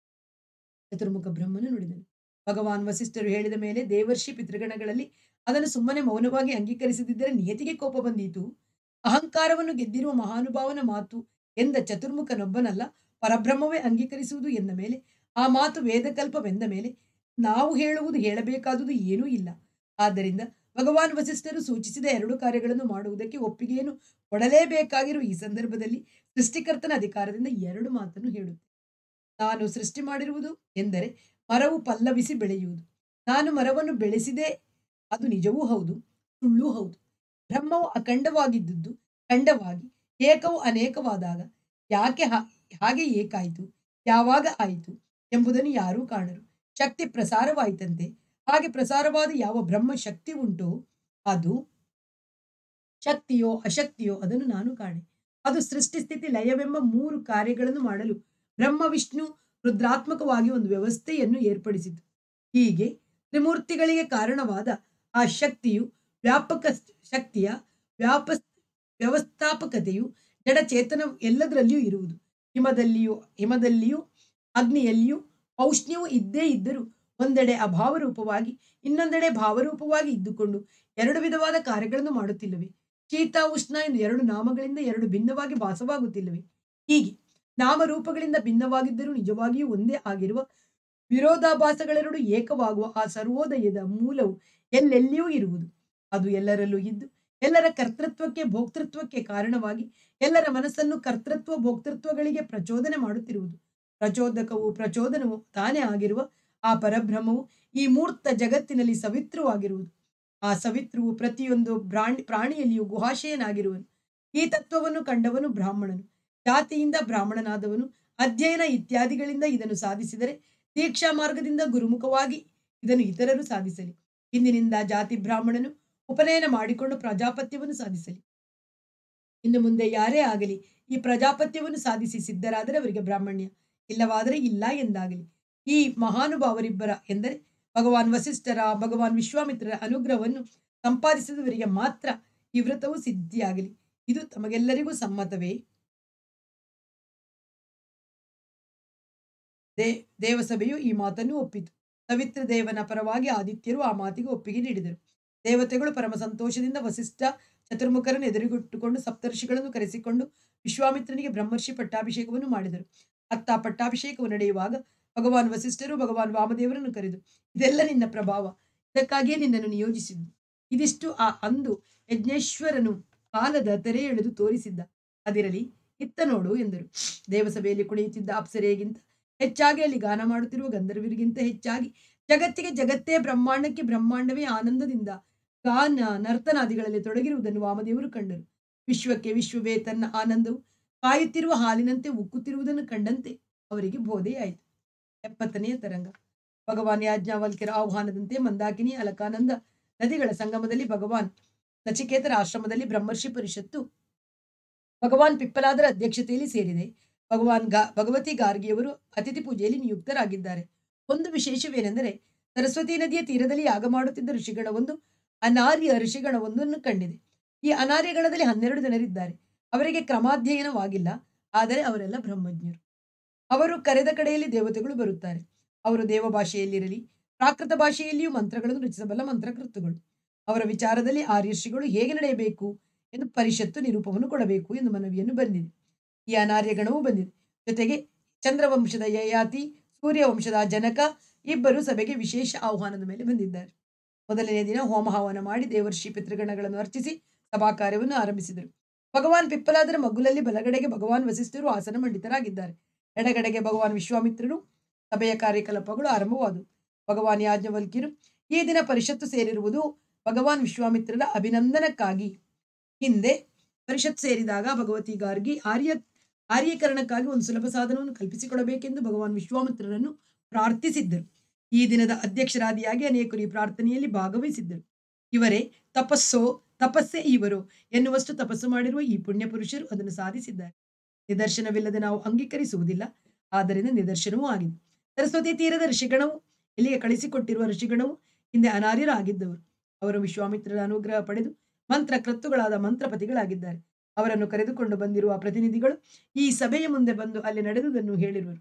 ಚತುರ್ಮುಖ ಬ್ರಹ್ಮನು ನುಡಿದನು ಭಗವಾನ್ ವಸಿಷ್ಠರು ಹೇಳಿದ ಮೇಲೆ ದೇವರ್ಷಿ ಪಿತೃಗಣಗಳಲ್ಲಿ ಅದನ್ನು ಸುಮ್ಮನೆ ಮೌನವಾಗಿ ಅಂಗೀಕರಿಸದಿದ್ದರೆ ನಿಯತಿಗೆ ಕೋಪ ಬಂದೀತು ಅಹಂಕಾರವನ್ನು ಗೆದ್ದಿರುವ ಮಹಾನುಭಾವನ ಮಾತು ಎಂದ ಚತುರ್ಮುಖನೊಬ್ಬನಲ್ಲ ಪರಬ್ರಹ್ಮವೇ ಅಂಗೀಕರಿಸುವುದು ಎಂದ ಮೇಲೆ ಆ ಮಾತು ವೇದಕಲ್ಪವೆಂದ ಮೇಲೆ ನಾವು ಹೇಳುವುದು ಹೇಳಬೇಕಾದುದು ಏನೂ ಇಲ್ಲ ಆದ್ದರಿಂದ ಭಗವಾನ್ ವಸಿಷ್ಠರು ಸೂಚಿಸಿದ ಎರಡು ಕಾರ್ಯಗಳನ್ನು ಮಾಡುವುದಕ್ಕೆ ಒಪ್ಪಿಗೆಯನ್ನು ಕೊಡಲೇಬೇಕಾಗಿರುವ ಈ ಸಂದರ್ಭದಲ್ಲಿ ಸೃಷ್ಟಿಕರ್ತನ ಅಧಿಕಾರದಿಂದ ಎರಡು ಮಾತನ್ನು ಹೇಳುತ್ತೆ ನಾನು ಸೃಷ್ಟಿ ಮಾಡಿರುವುದು ಎಂದರೆ ಮರವು ಪಲ್ಲವಿಸಿ ಬೆಳೆಯುವುದು ನಾನು ಮರವನ್ನು ಬೆಳೆಸಿದೆ ಅದು ನಿಜವೂ ಹೌದು ಸುಳ್ಳೂ ಹೌದು ಬ್ರಹ್ಮವು ಅಖಂಡವಾಗಿದ್ದುದು ಖಂಡವಾಗಿ ಏಕವು ಅನೇಕವಾದಾಗ ಯಾಕೆ ಹಾ- ಹಾಗೆ ಏಕಾಯಿತು ಯಾವಾಗ ಆಯಿತು ಎಂಬುದನ್ನು ಯಾರೂ ಕಾಣರು ಶಕ್ತಿ ಪ್ರಸಾರವಾಯಿತಂತೆ ಹಾಗೆ ಪ್ರಸಾರವಾದ ಯಾವ ಬ್ರಹ್ಮ ಶಕ್ತಿ ಉಂಟೋ ಅದು ಶಕ್ತಿಯೋ ಅಶಕ್ತಿಯೋ ಅದನ್ನು ನಾನು ಕಾಣೆ ಅದು ಸೃಷ್ಟಿ ಸ್ಥಿತಿ ಲಯವೆಂಬ ಮೂರು ಕಾರ್ಯಗಳನ್ನು ಮಾಡಲು ಬ್ರಹ್ಮ ವಿಷ್ಣು ರುದ್ರಾತ್ಮಕವಾಗಿ ಒಂದು ವ್ಯವಸ್ಥೆಯನ್ನು ಏರ್ಪಡಿಸಿತು ಹೀಗೆ ತ್ರಿಮೂರ್ತಿಗಳಿಗೆ ಕಾರಣವಾದ ಆ ಶಕ್ತಿಯು ವ್ಯಾಪಕ ಶಕ್ತಿಯ ವ್ಯಾಪ ವ್ಯವಸ್ಥಾಪಕತೆಯು ಜಡಚೇತನ ಎಲ್ಲದರಲ್ಲಿಯೂ ಇರುವುದು ಹಿಮದಲ್ಲಿಯೂ ಹಿಮದಲ್ಲಿಯೂ ಅಗ್ನಿಯಲ್ಲಿಯೂ ಔಷ್ಣ್ಯವು ಇದ್ದೇ ಇದ್ದರೂ ಒಂದೆಡೆ ಅಭಾವರೂಪವಾಗಿ ಇನ್ನೊಂದೆಡೆ ಭಾವರೂಪವಾಗಿ ಇದ್ದುಕೊಂಡು ಎರಡು ವಿಧವಾದ ಕಾರ್ಯಗಳನ್ನು ಮಾಡುತ್ತಿಲ್ಲವೆ ಶೀತ ಉಷ್ಣ ಎಂದು ಎರಡು ನಾಮಗಳಿಂದ ಎರಡು ಭಿನ್ನವಾಗಿ ಭಾಸವಾಗುತ್ತಿಲ್ಲವೆ ಹೀಗೆ ನಾಮರೂಪಗಳಿಂದ ಭಿನ್ನವಾಗಿದ್ದರೂ ನಿಜವಾಗಿಯೂ ಒಂದೇ ಆಗಿರುವ ವಿರೋಧಾಭಾಸಗಳೆರಡು ಏಕವಾಗುವ ಆ ಸರ್ವೋದಯದ ಮೂಲವು ಎಲ್ಲೆಲ್ಲಿಯೂ ಇರುವುದು ಅದು ಎಲ್ಲರಲ್ಲೂ ಇದ್ದು ಎಲ್ಲರ ಕರ್ತೃತ್ವಕ್ಕೆ ಭೋಕ್ತೃತ್ವಕ್ಕೆ ಕಾರಣವಾಗಿ ಎಲ್ಲರ ಮನಸ್ಸನ್ನು ಕರ್ತೃತ್ವ ಭೋಕ್ತೃತ್ವಗಳಿಗೆ ಪ್ರಚೋದನೆ ಮಾಡುತ್ತಿರುವುದು ಪ್ರಚೋದಕವು ಪ್ರಚೋದನವು ತಾನೇ ಆಗಿರುವ ಆ ಪರಬ್ರಹ್ಮವು ಈ ಮೂರ್ತ ಜಗತ್ತಿನಲ್ಲಿ ಸವಿತ್ರವಾಗಿರುವುದು ಆ ಸವಿತ್ರುವು ಪ್ರತಿಯೊಂದು ಪ್ರಾಣಿ ಪ್ರಾಣಿಯಲ್ಲಿಯೂ ಗುಹಾಶಯನಾಗಿರುವನು ಈ ತತ್ವವನ್ನು ಕಂಡವನು ಬ್ರಾಹ್ಮಣನು ಜಾತಿಯಿಂದ ಬ್ರಾಹ್ಮಣನಾದವನು ಅಧ್ಯಯನ ಇತ್ಯಾದಿಗಳಿಂದ ಇದನ್ನು ಸಾಧಿಸಿದರೆ ದೀಕ್ಷಾ ಮಾರ್ಗದಿಂದ ಗುರುಮುಖವಾಗಿ ಇದನ್ನು ಇತರರು ಸಾಧಿಸಲಿ ಇಂದಿನಿಂದ ಜಾತಿ ಬ್ರಾಹ್ಮಣನು ಉಪನಯನ ಮಾಡಿಕೊಂಡು ಪ್ರಜಾಪತ್ಯವನ್ನು ಸಾಧಿಸಲಿ ಇನ್ನು ಮುಂದೆ ಯಾರೇ ಆಗಲಿ ಈ ಪ್ರಜಾಪತ್ಯವನ್ನು ಸಾಧಿಸಿ ಸಿದ್ಧರಾದರೆ ಅವರಿಗೆ ಬ್ರಾಹ್ಮಣ್ಯ ಇಲ್ಲವಾದರೆ ಇಲ್ಲ ಎಂದಾಗಲಿ ಈ ಮಹಾನುಭಾವರಿಬ್ಬರ ಎಂದರೆ ಭಗವಾನ್ ವಸಿಷ್ಠರ ಭಗವಾನ್ ವಿಶ್ವಾಮಿತ್ರರ ಅನುಗ್ರಹವನ್ನು ಸಂಪಾದಿಸಿದವರಿಗೆ ಮಾತ್ರ ಈ ವ್ರತವು ಸಿದ್ಧಿಯಾಗಲಿ ಇದು ತಮಗೆಲ್ಲರಿಗೂ ಸಮ್ಮತವೇ ದೇ ದೇವಸಭೆಯು ಈ ಮಾತನ್ನು ಒಪ್ಪಿತು ಸವಿತ್ರ ದೇವನ ಪರವಾಗಿ ಆದಿತ್ಯರು ಆ ಮಾತಿಗೆ ಒಪ್ಪಿಗೆ ನೀಡಿದರು ದೇವತೆಗಳು ಪರಮ ಸಂತೋಷದಿಂದ ವಸಿಷ್ಠ ಚತುರ್ಮುಖರನ್ನು ಎದುರುಗೊಟ್ಟುಕೊಂಡು ಸಪ್ತರ್ಷಿಗಳನ್ನು ಕರೆಸಿಕೊಂಡು ವಿಶ್ವಾಮಿತ್ರನಿಗೆ ಬ್ರಹ್ಮರ್ಷಿ ಪಟ್ಟಾಭಿಷೇಕವನ್ನು ಮಾಡಿದರು ಅತ್ತ ಪಟ್ಟಾಭಿಷೇಕವು ನಡೆಯುವಾಗ ಭಗವಾನ್ ವಸಿಷ್ಠರು ಭಗವಾನ್ ವಾಮದೇವರನ್ನು ಕರೆದು ಇದೆಲ್ಲ ನಿನ್ನ ಪ್ರಭಾವ ಇದಕ್ಕಾಗಿಯೇ ನಿನ್ನನ್ನು ನಿಯೋಜಿಸಿದ್ದು ಇದಿಷ್ಟು ಆ ಅಂದು ಯಜ್ಞೇಶ್ವರನು ಕಾಲದ ತೆರೆ ಎಳೆದು ತೋರಿಸಿದ್ದ ಅದಿರಲಿ ಇತ್ತ ನೋಡು ಎಂದರು ದೇವಸಭೆಯಲ್ಲಿ ಕುಣಿಯುತ್ತಿದ್ದ ಅಪ್ಸರೆಗಿಂತ ಹೆಚ್ಚಾಗಿ ಅಲ್ಲಿ ಗಾನ ಮಾಡುತ್ತಿರುವ ಗಂಧರ್ವರಿಗಿಂತ ಹೆಚ್ಚಾಗಿ ಜಗತ್ತಿಗೆ ಜಗತ್ತೇ ಬ್ರಹ್ಮಾಂಡಕ್ಕೆ ಬ್ರಹ್ಮಾಂಡವೇ ಆನಂದದಿಂದ ಗಾನ ನರ್ತನಾದಿಗಳಲ್ಲಿ ತೊಡಗಿರುವುದನ್ನು ವಾಮದೇವರು ಕಂಡರು ವಿಶ್ವಕ್ಕೆ ವಿಶ್ವವೇ ತನ್ನ ಆನಂದವು ಕಾಯುತ್ತಿರುವ ಹಾಲಿನಂತೆ ಉಕ್ಕುತ್ತಿರುವುದನ್ನು ಕಂಡಂತೆ ಅವರಿಗೆ ಬೋಧೆಯಾಯಿತು ಎಪ್ಪತ್ತನೆಯ ತರಂಗ ಭಗವಾನ್ ಯಾಜ್ಞಾವಲ್ಕ್ಯರ ಆಹ್ವಾನದಂತೆ ಮಂದಾಕಿನಿ ಅಲಕಾನಂದ ನದಿಗಳ ಸಂಗಮದಲ್ಲಿ ಭಗವಾನ್ ನಚಿಕೇತರ ಆಶ್ರಮದಲ್ಲಿ ಬ್ರಹ್ಮರ್ಷಿ ಪರಿಷತ್ತು ಭಗವಾನ್ ಪಿಪ್ಪಲಾದರ ಅಧ್ಯಕ್ಷತೆಯಲ್ಲಿ ಸೇರಿದೆ ಭಗವಾನ್ ಗಾ ಭಗವತಿ ಗಾರ್ಗಿಯವರು ಅತಿಥಿ ಪೂಜೆಯಲ್ಲಿ ನಿಯುಕ್ತರಾಗಿದ್ದಾರೆ ಒಂದು ವಿಶೇಷವೇನೆಂದರೆ ಸರಸ್ವತಿ ನದಿಯ ತೀರದಲ್ಲಿ ಯಾಗ ಮಾಡುತ್ತಿದ್ದ ಋಷಿಗಣ ಒಂದು ಅನಾರ್ಯ ಋಷಿಗಣವೊಂದನ್ನು ಕಂಡಿದೆ ಈ ಅನಾರ್ಯ ಗಣದಲ್ಲಿ ಹನ್ನೆರಡು ಜನರಿದ್ದಾರೆ ಅವರಿಗೆ ಕ್ರಮಾಧ್ಯಯನವಾಗಿಲ್ಲ ಆದರೆ ಅವರೆಲ್ಲ ಬ್ರಹ್ಮಜ್ಞರು ಅವರು ಕರೆದ ಕಡೆಯಲ್ಲಿ ದೇವತೆಗಳು ಬರುತ್ತಾರೆ ಅವರು ದೇವ ಭಾಷೆಯಲ್ಲಿರಲಿ ಪ್ರಾಕೃತ ಭಾಷೆಯಲ್ಲಿಯೂ ಮಂತ್ರಗಳನ್ನು ರಚಿಸಬಲ್ಲ ಮಂತ್ರಕರ್ತೃಗಳು ಅವರ ವಿಚಾರದಲ್ಲಿ ಆ ಋಷಿಗಳು ಹೇಗೆ ನಡೆಯಬೇಕು ಎಂದು ಪರಿಷತ್ತು ನಿರೂಪವನ್ನು ಕೊಡಬೇಕು ಎಂದು ಮನವಿಯನ್ನು ಬಂದಿದೆ ಈ ಅನಾರ್ಯ ಗಣವು ಬಂದಿದೆ ಜೊತೆಗೆ ಚಂದ್ರವಂಶದ ಯಯಾತಿ ಸೂರ್ಯವಂಶದ ಜನಕ ಇಬ್ಬರು ಸಭೆಗೆ ವಿಶೇಷ ಆಹ್ವಾನದ ಮೇಲೆ ಬಂದಿದ್ದಾರೆ ಮೊದಲನೇ ದಿನ ಹೋಮ ಹವನ ಮಾಡಿ ದೇವರ್ಷಿ ಪಿತೃಗಣಗಳನ್ನು ಅರ್ಚಿಸಿ ಸಭಾ ಕಾರ್ಯವನ್ನು ಆರಂಭಿಸಿದರು ಭಗವಾನ್ ಪಿಪ್ಪಲಾದರ ಮಗ್ಗುಲಲ್ಲಿ ಬಲಗಡೆಗೆ ಭಗವಾನ್ ವಸಿಷ್ಠರು ಆಸನ ಮಂಡಿತರಾಗಿದ್ದಾರೆ ಎಡಗಡೆಗೆ ಭಗವಾನ್ ವಿಶ್ವಾಮಿತ್ರರು ಸಭೆಯ ಕಾರ್ಯಕಲಾಪಗಳು ಆರಂಭವಾದವು ಭಗವಾನ್ ಯಾಜ್ಞವಲ್ಕ್ಯರು ಈ ದಿನ ಪರಿಷತ್ತು ಸೇರಿರುವುದು ಭಗವಾನ್ ವಿಶ್ವಾಮಿತ್ರರ ಅಭಿನಂದನಕ್ಕಾಗಿ ಹಿಂದೆ ಪರಿಷತ್ ಸೇರಿದಾಗ ಭಗವತಿ ಗಾರ್ಗಿ ಆರ್ಯ ಆರ್ಯೀಕರಣಕ್ಕಾಗಿ ಒಂದು ಸುಲಭ ಸಾಧನವನ್ನು ಕಲ್ಪಿಸಿಕೊಡಬೇಕೆಂದು ಭಗವಾನ್ ವಿಶ್ವಾಮಿತ್ರರನ್ನು ಪ್ರಾರ್ಥಿಸಿದ್ದರು ಈ ದಿನದ ಅಧ್ಯಕ್ಷರಾದಿಯಾಗಿ ಅನೇಕರು ಈ ಪ್ರಾರ್ಥನೆಯಲ್ಲಿ ಭಾಗವಹಿಸಿದ್ದರು ಇವರೇ ತಪಸ್ಸೋ ತಪಸ್ಸೇ ಇವರು ಎನ್ನುವಷ್ಟು ತಪಸ್ಸು ಮಾಡಿರುವ ಈ ಪುಣ್ಯ ಪುರುಷರು ಅದನ್ನು ಸಾಧಿಸಿದ್ದಾರೆ ನಿದರ್ಶನವಿಲ್ಲದೆ ನಾವು ಅಂಗೀಕರಿಸುವುದಿಲ್ಲ ಆದ್ದರಿಂದ ನಿದರ್ಶನವೂ ಆಗಿದೆ ಸರಸ್ವತಿ ತೀರದ ಋಷಿಗಣವು ಇಲ್ಲಿಗೆ ಕಳಿಸಿಕೊಟ್ಟಿರುವ ಋಷಿಗಣವು ಹಿಂದೆ ಅನಾರ್ಯರಾಗಿದ್ದವರು ಅವರು ವಿಶ್ವಾಮಿತ್ರರ ಅನುಗ್ರಹ ಪಡೆದು ಮಂತ್ರಕರ್ತುಗಳಾದ ಮಂತ್ರಪತಿಗಳಾಗಿದ್ದಾರೆ ಅವರನ್ನು ಕರೆದುಕೊಂಡು ಬಂದಿರುವ ಪ್ರತಿನಿಧಿಗಳು ಈ ಸಭೆಯ ಮುಂದೆ ಬಂದು ಅಲ್ಲಿ ನಡೆದುದನ್ನು ಹೇಳಿರುವರು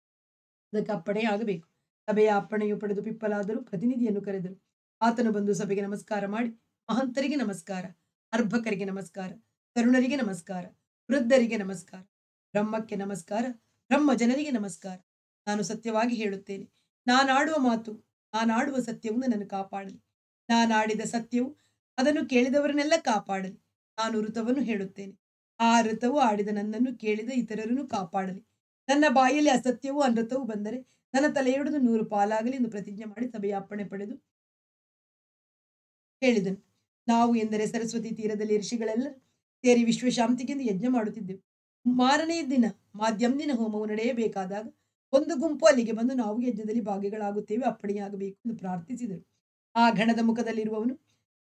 ಅದಕ್ಕೆ ಅಪ್ಪಣೆಯಾಗಬೇಕು ಸಭೆಯ ಅಪ್ಪಣೆಯು ಪಡೆದು ಪಿಪ್ಪಲಾದರೂ ಪ್ರತಿನಿಧಿಯನ್ನು ಕರೆದರು ಆತನು ಬಂದು ಸಭೆಗೆ ನಮಸ್ಕಾರ ಮಾಡಿ ಮಹಂತರಿಗೆ ನಮಸ್ಕಾರ ಅರ್ಭಕರಿಗೆ ನಮಸ್ಕಾರ ತರುಣರಿಗೆ ನಮಸ್ಕಾರ ವೃದ್ಧರಿಗೆ ನಮಸ್ಕಾರ ಬ್ರಹ್ಮಕ್ಕೆ ನಮಸ್ಕಾರ ಬ್ರಹ್ಮ ಜನರಿಗೆ ನಮಸ್ಕಾರ ನಾನು ಸತ್ಯವಾಗಿ ಹೇಳುತ್ತೇನೆ ನಾನಾಡುವ ಮಾತು ನಾನಾಡುವ ಸತ್ಯವು ನನ್ನನ್ನು ಕಾಪಾಡಲಿ ನಾನಾಡಿದ ಸತ್ಯವು ಅದನ್ನು ಕೇಳಿದವರನ್ನೆಲ್ಲ ಕಾಪಾಡಲಿ ನಾನು ಋತವನ್ನು ಹೇಳುತ್ತೇನೆ ಆ ಋತವು ಆಡಿದ ನನ್ನನ್ನು ಕೇಳಿದ ಇತರರನ್ನು ಕಾಪಾಡಲಿ ನನ್ನ ಬಾಯಲ್ಲಿ ಅಸತ್ಯವೂ ಅನೃತವೂ ಬಂದರೆ ನನ್ನ ತಲೆಯೊಡೆದು ನೂರು ಪಾಲಾಗಲಿ ಎಂದು ಪ್ರತಿಜ್ಞೆ ಮಾಡಿ ಸಭೆಯ ಅಪ್ಪಣೆ ಪಡೆದು ಹೇಳಿದನು ನಾವು ಎಂದರೆ ಸರಸ್ವತಿ ತೀರದಲ್ಲಿ ಋಷಿಗಳೆಲ್ಲ ಸೇರಿ ವಿಶ್ವಶಾಂತಿಗೆಂದು ಯಜ್ಞ ಮಾಡುತ್ತಿದ್ದೆವು ಮಾರನೆಯ ದಿನ ಮಾಧ್ಯಮದಿನ ಹೋಮವು ನಡೆಯಬೇಕಾದಾಗ ಒಂದು ಗುಂಪು ಅಲ್ಲಿಗೆ ಬಂದು ನಾವು ಯಜ್ಞದಲ್ಲಿ ಭಾಗಿಗಳಾಗುತ್ತೇವೆ ಅಪ್ಪಣೆಯಾಗಬೇಕು ಎಂದು ಪ್ರಾರ್ಥಿಸಿದರು ಆ ಗಣದ ಮುಖದಲ್ಲಿರುವವನು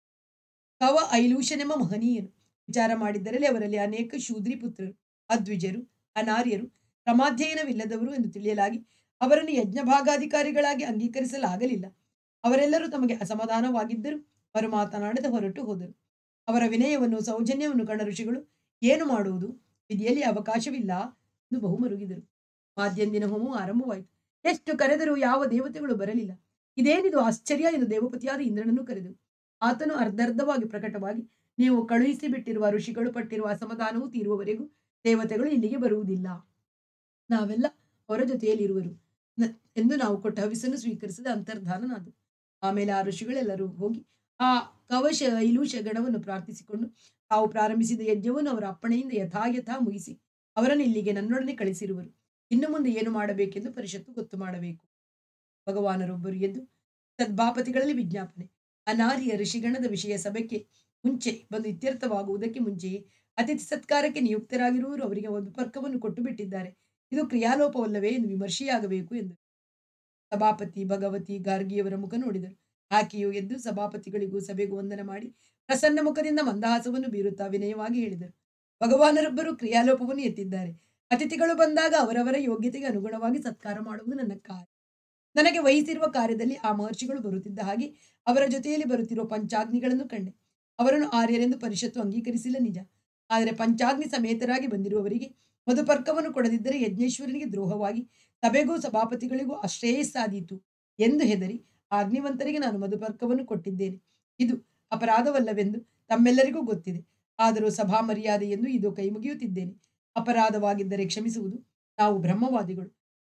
ಕವ ಐಲೂಷನೆಂಬ ಮಹನೀಯನು ವಿಚಾರ ಮಾಡಿದ್ದರಲ್ಲಿ ಅವರಲ್ಲಿ ಅನೇಕ ಶೂದ್ರಿ ಪುತ್ರರು ಅದ್ವಿಜರು ಅನಾರ್ಯರು ಕ್ರಮಾಧ್ಯಯನವಿಲ್ಲದವರು ಎಂದು ತಿಳಿಯಲಾಗಿ ಅವರನ್ನು ಯಜ್ಞ ಭಾಗಾಧಿಕಾರಿಗಳಾಗಿ ಅಂಗೀಕರಿಸಲಾಗಲಿಲ್ಲ ಅವರೆಲ್ಲರೂ ತಮಗೆ ಅಸಮಾಧಾನವಾಗಿದ್ದರು ಅವರು ಮಾತನಾಡದೆ ಹೊರಟು ಹೋದರು ಅವರ ವಿನಯವನ್ನು ಸೌಜನ್ಯವನ್ನು ಕಂಡ ಋಷಿಗಳು ಏನು ಮಾಡುವುದು ವಿಧಿಯಲ್ಲಿ ಅವಕಾಶವಿಲ್ಲ ಎಂದು ಬಹುಮರುಗಿದರು ಮಾಧ್ಯಂದಿನ ಹೋಮವು ಆರಂಭವಾಯಿತು ಎಷ್ಟು ಕರೆದರೂ ಯಾವ ದೇವತೆಗಳು ಬರಲಿಲ್ಲ ಇದೇನಿದು ಆಶ್ಚರ್ಯ ಎಂದು ದೇವಪತಿಯಾದ ಇಂದ್ರನನ್ನು ಕರೆದರು ಆತನು ಅರ್ಧರ್ಧವಾಗಿ ಪ್ರಕಟವಾಗಿ ನೀವು ಕಳುಹಿಸಿ ಬಿಟ್ಟಿರುವ ಋಷಿಗಳು ಪಟ್ಟಿರುವ ಅಸಮಾಧಾನವು ತೀರುವವರೆಗೂ ದೇವತೆಗಳು ಇಲ್ಲಿಗೆ ಬರುವುದಿಲ್ಲ ನಾವೆಲ್ಲ ಅವರ ಜೊತೆಯಲ್ಲಿ ಇರುವರು ನ- ಎಂದು ನಾವು ಕೊಟ್ಟ ಹವಿಸನ್ನು ಸ್ವೀಕರಿಸದ ಅಂತರ್ಧಾನನಾದ ಆಮೇಲೆ ಆ ಋಷಿಗಳೆಲ್ಲರೂ ಹೋಗಿ ಆ ಕವಶ ಐಲೂಷ ಗಣವನ್ನು ಪ್ರಾರ್ಥಿಸಿಕೊಂಡು ತಾವು ಪ್ರಾರಂಭಿಸಿದ ಯಜ್ಞವನ್ನು ಅವರ ಅಪ್ಪಣೆಯಿಂದ ಯಥಾಯಥಾ ಮುಗಿಸಿ ಅವರನ್ನು ಇಲ್ಲಿಗೆ ನನ್ನೊಡನೆ ಕಳಿಸಿರುವರು ಇನ್ನು ಮುಂದೆ ಏನು ಮಾಡಬೇಕೆಂದು ಪರಿಷತ್ತು ಗೊತ್ತು ಮಾಡಬೇಕು ಭಗವಾನರೊಬ್ಬರು ಎದ್ದು ಸದ್ಭಾಪತಿಗಳಲ್ಲಿ ವಿಜ್ಞಾಪನೆ ಅನಾರ್ಯ ಋಷಿಗಣದ ವಿಷಯ ಸಭೆಗೆ ಮುಂಚೆ ಬಂದು ಇತ್ಯರ್ಥವಾಗುವುದಕ್ಕೆ ಮುಂಚೆಯೇ ಅತಿಥಿ ಸತ್ಕಾರಕ್ಕೆ ನಿಯುಕ್ತರಾಗಿರುವವರು ಅವರಿಗೆ ಒಂದು ಪರ್ಕವನ್ನು ಕೊಟ್ಟು ಬಿಟ್ಟಿದ್ದಾರೆ ಇದು ಕ್ರಿಯಾಲೋಪವಲ್ಲವೇ ಎಂದು ವಿಮರ್ಶೆಯಾಗಬೇಕು ಎಂದರು ಸಭಾಪತಿ ಭಗವತಿ ಗಾರ್ಗಿಯವರ ಮುಖ ನೋಡಿದರು ಆಕೆಯು ಎದ್ದು ಸಭಾಪತಿಗಳಿಗೂ ಸಭೆಗೂ ವಂದನ ಮಾಡಿ ಪ್ರಸನ್ನ ಮುಖದಿಂದ ಮಂದಹಾಸವನ್ನು ಬೀರುತ್ತಾ ವಿನಯವಾಗಿ ಹೇಳಿದರು ಭಗವಾನರೊಬ್ಬರು ಕ್ರಿಯಾಲೋಪವನ್ನು ಎತ್ತಿದ್ದಾರೆ ಅತಿಥಿಗಳು ಬಂದಾಗ ಅವರವರ ಯೋಗ್ಯತೆಗೆ ಅನುಗುಣವಾಗಿ ಸತ್ಕಾರ ಮಾಡುವುದು ನನ್ನ ಕಾರ್ಯ ನನಗೆ ವಹಿಸಿರುವ ಕಾರ್ಯದಲ್ಲಿ ಆ ಮಹರ್ಷಿಗಳು ಬರುತ್ತಿದ್ದ ಹಾಗೆ ಅವರ ಜೊತೆಯಲ್ಲಿ ಬರುತ್ತಿರುವ ಪಂಚಾಗ್ನಿಗಳನ್ನು ಕಂಡೆ ಅವರನ್ನು ಆರ್ಯರೆಂದು ಪರಿಷತ್ತು ಅಂಗೀಕರಿಸಿಲ್ಲ ನಿಜ ಆದರೆ ಪಂಚಾಗ್ನಿ ಸಮೇತರಾಗಿ ಬಂದಿರುವವರಿಗೆ ಮಧುಪರ್ಕವನ್ನು ಕೊಡದಿದ್ದರೆ ಯಜ್ಞೇಶ್ವರನಿಗೆ ದ್ರೋಹವಾಗಿ ಸಭೆಗೂ ಸಭಾಪತಿಗಳಿಗೂ ಅಶ್ರೇಯಸ್ಸಾದೀತು ಎಂದು ಹೆದರಿ ಅಗ್ನಿವಂತರಿಗೆ ನಾನು ಮಧುಪರ್ಕವನ್ನು ಕೊಟ್ಟಿದ್ದೇನೆ ಇದು ಅಪರಾಧವಲ್ಲವೆಂದು ತಮ್ಮೆಲ್ಲರಿಗೂ ಗೊತ್ತಿದೆ ಆದರೂ ಸಭಾ ಮರ್ಯಾದೆ ಎಂದು ಇದು ಕೈ ಮುಗಿಯುತ್ತಿದ್ದೇನೆ ಅಪರಾಧವಾಗಿದ್ದರೆ ಕ್ಷಮಿಸುವುದು ನಾವು ಬ್ರಹ್ಮವಾದಿಗಳು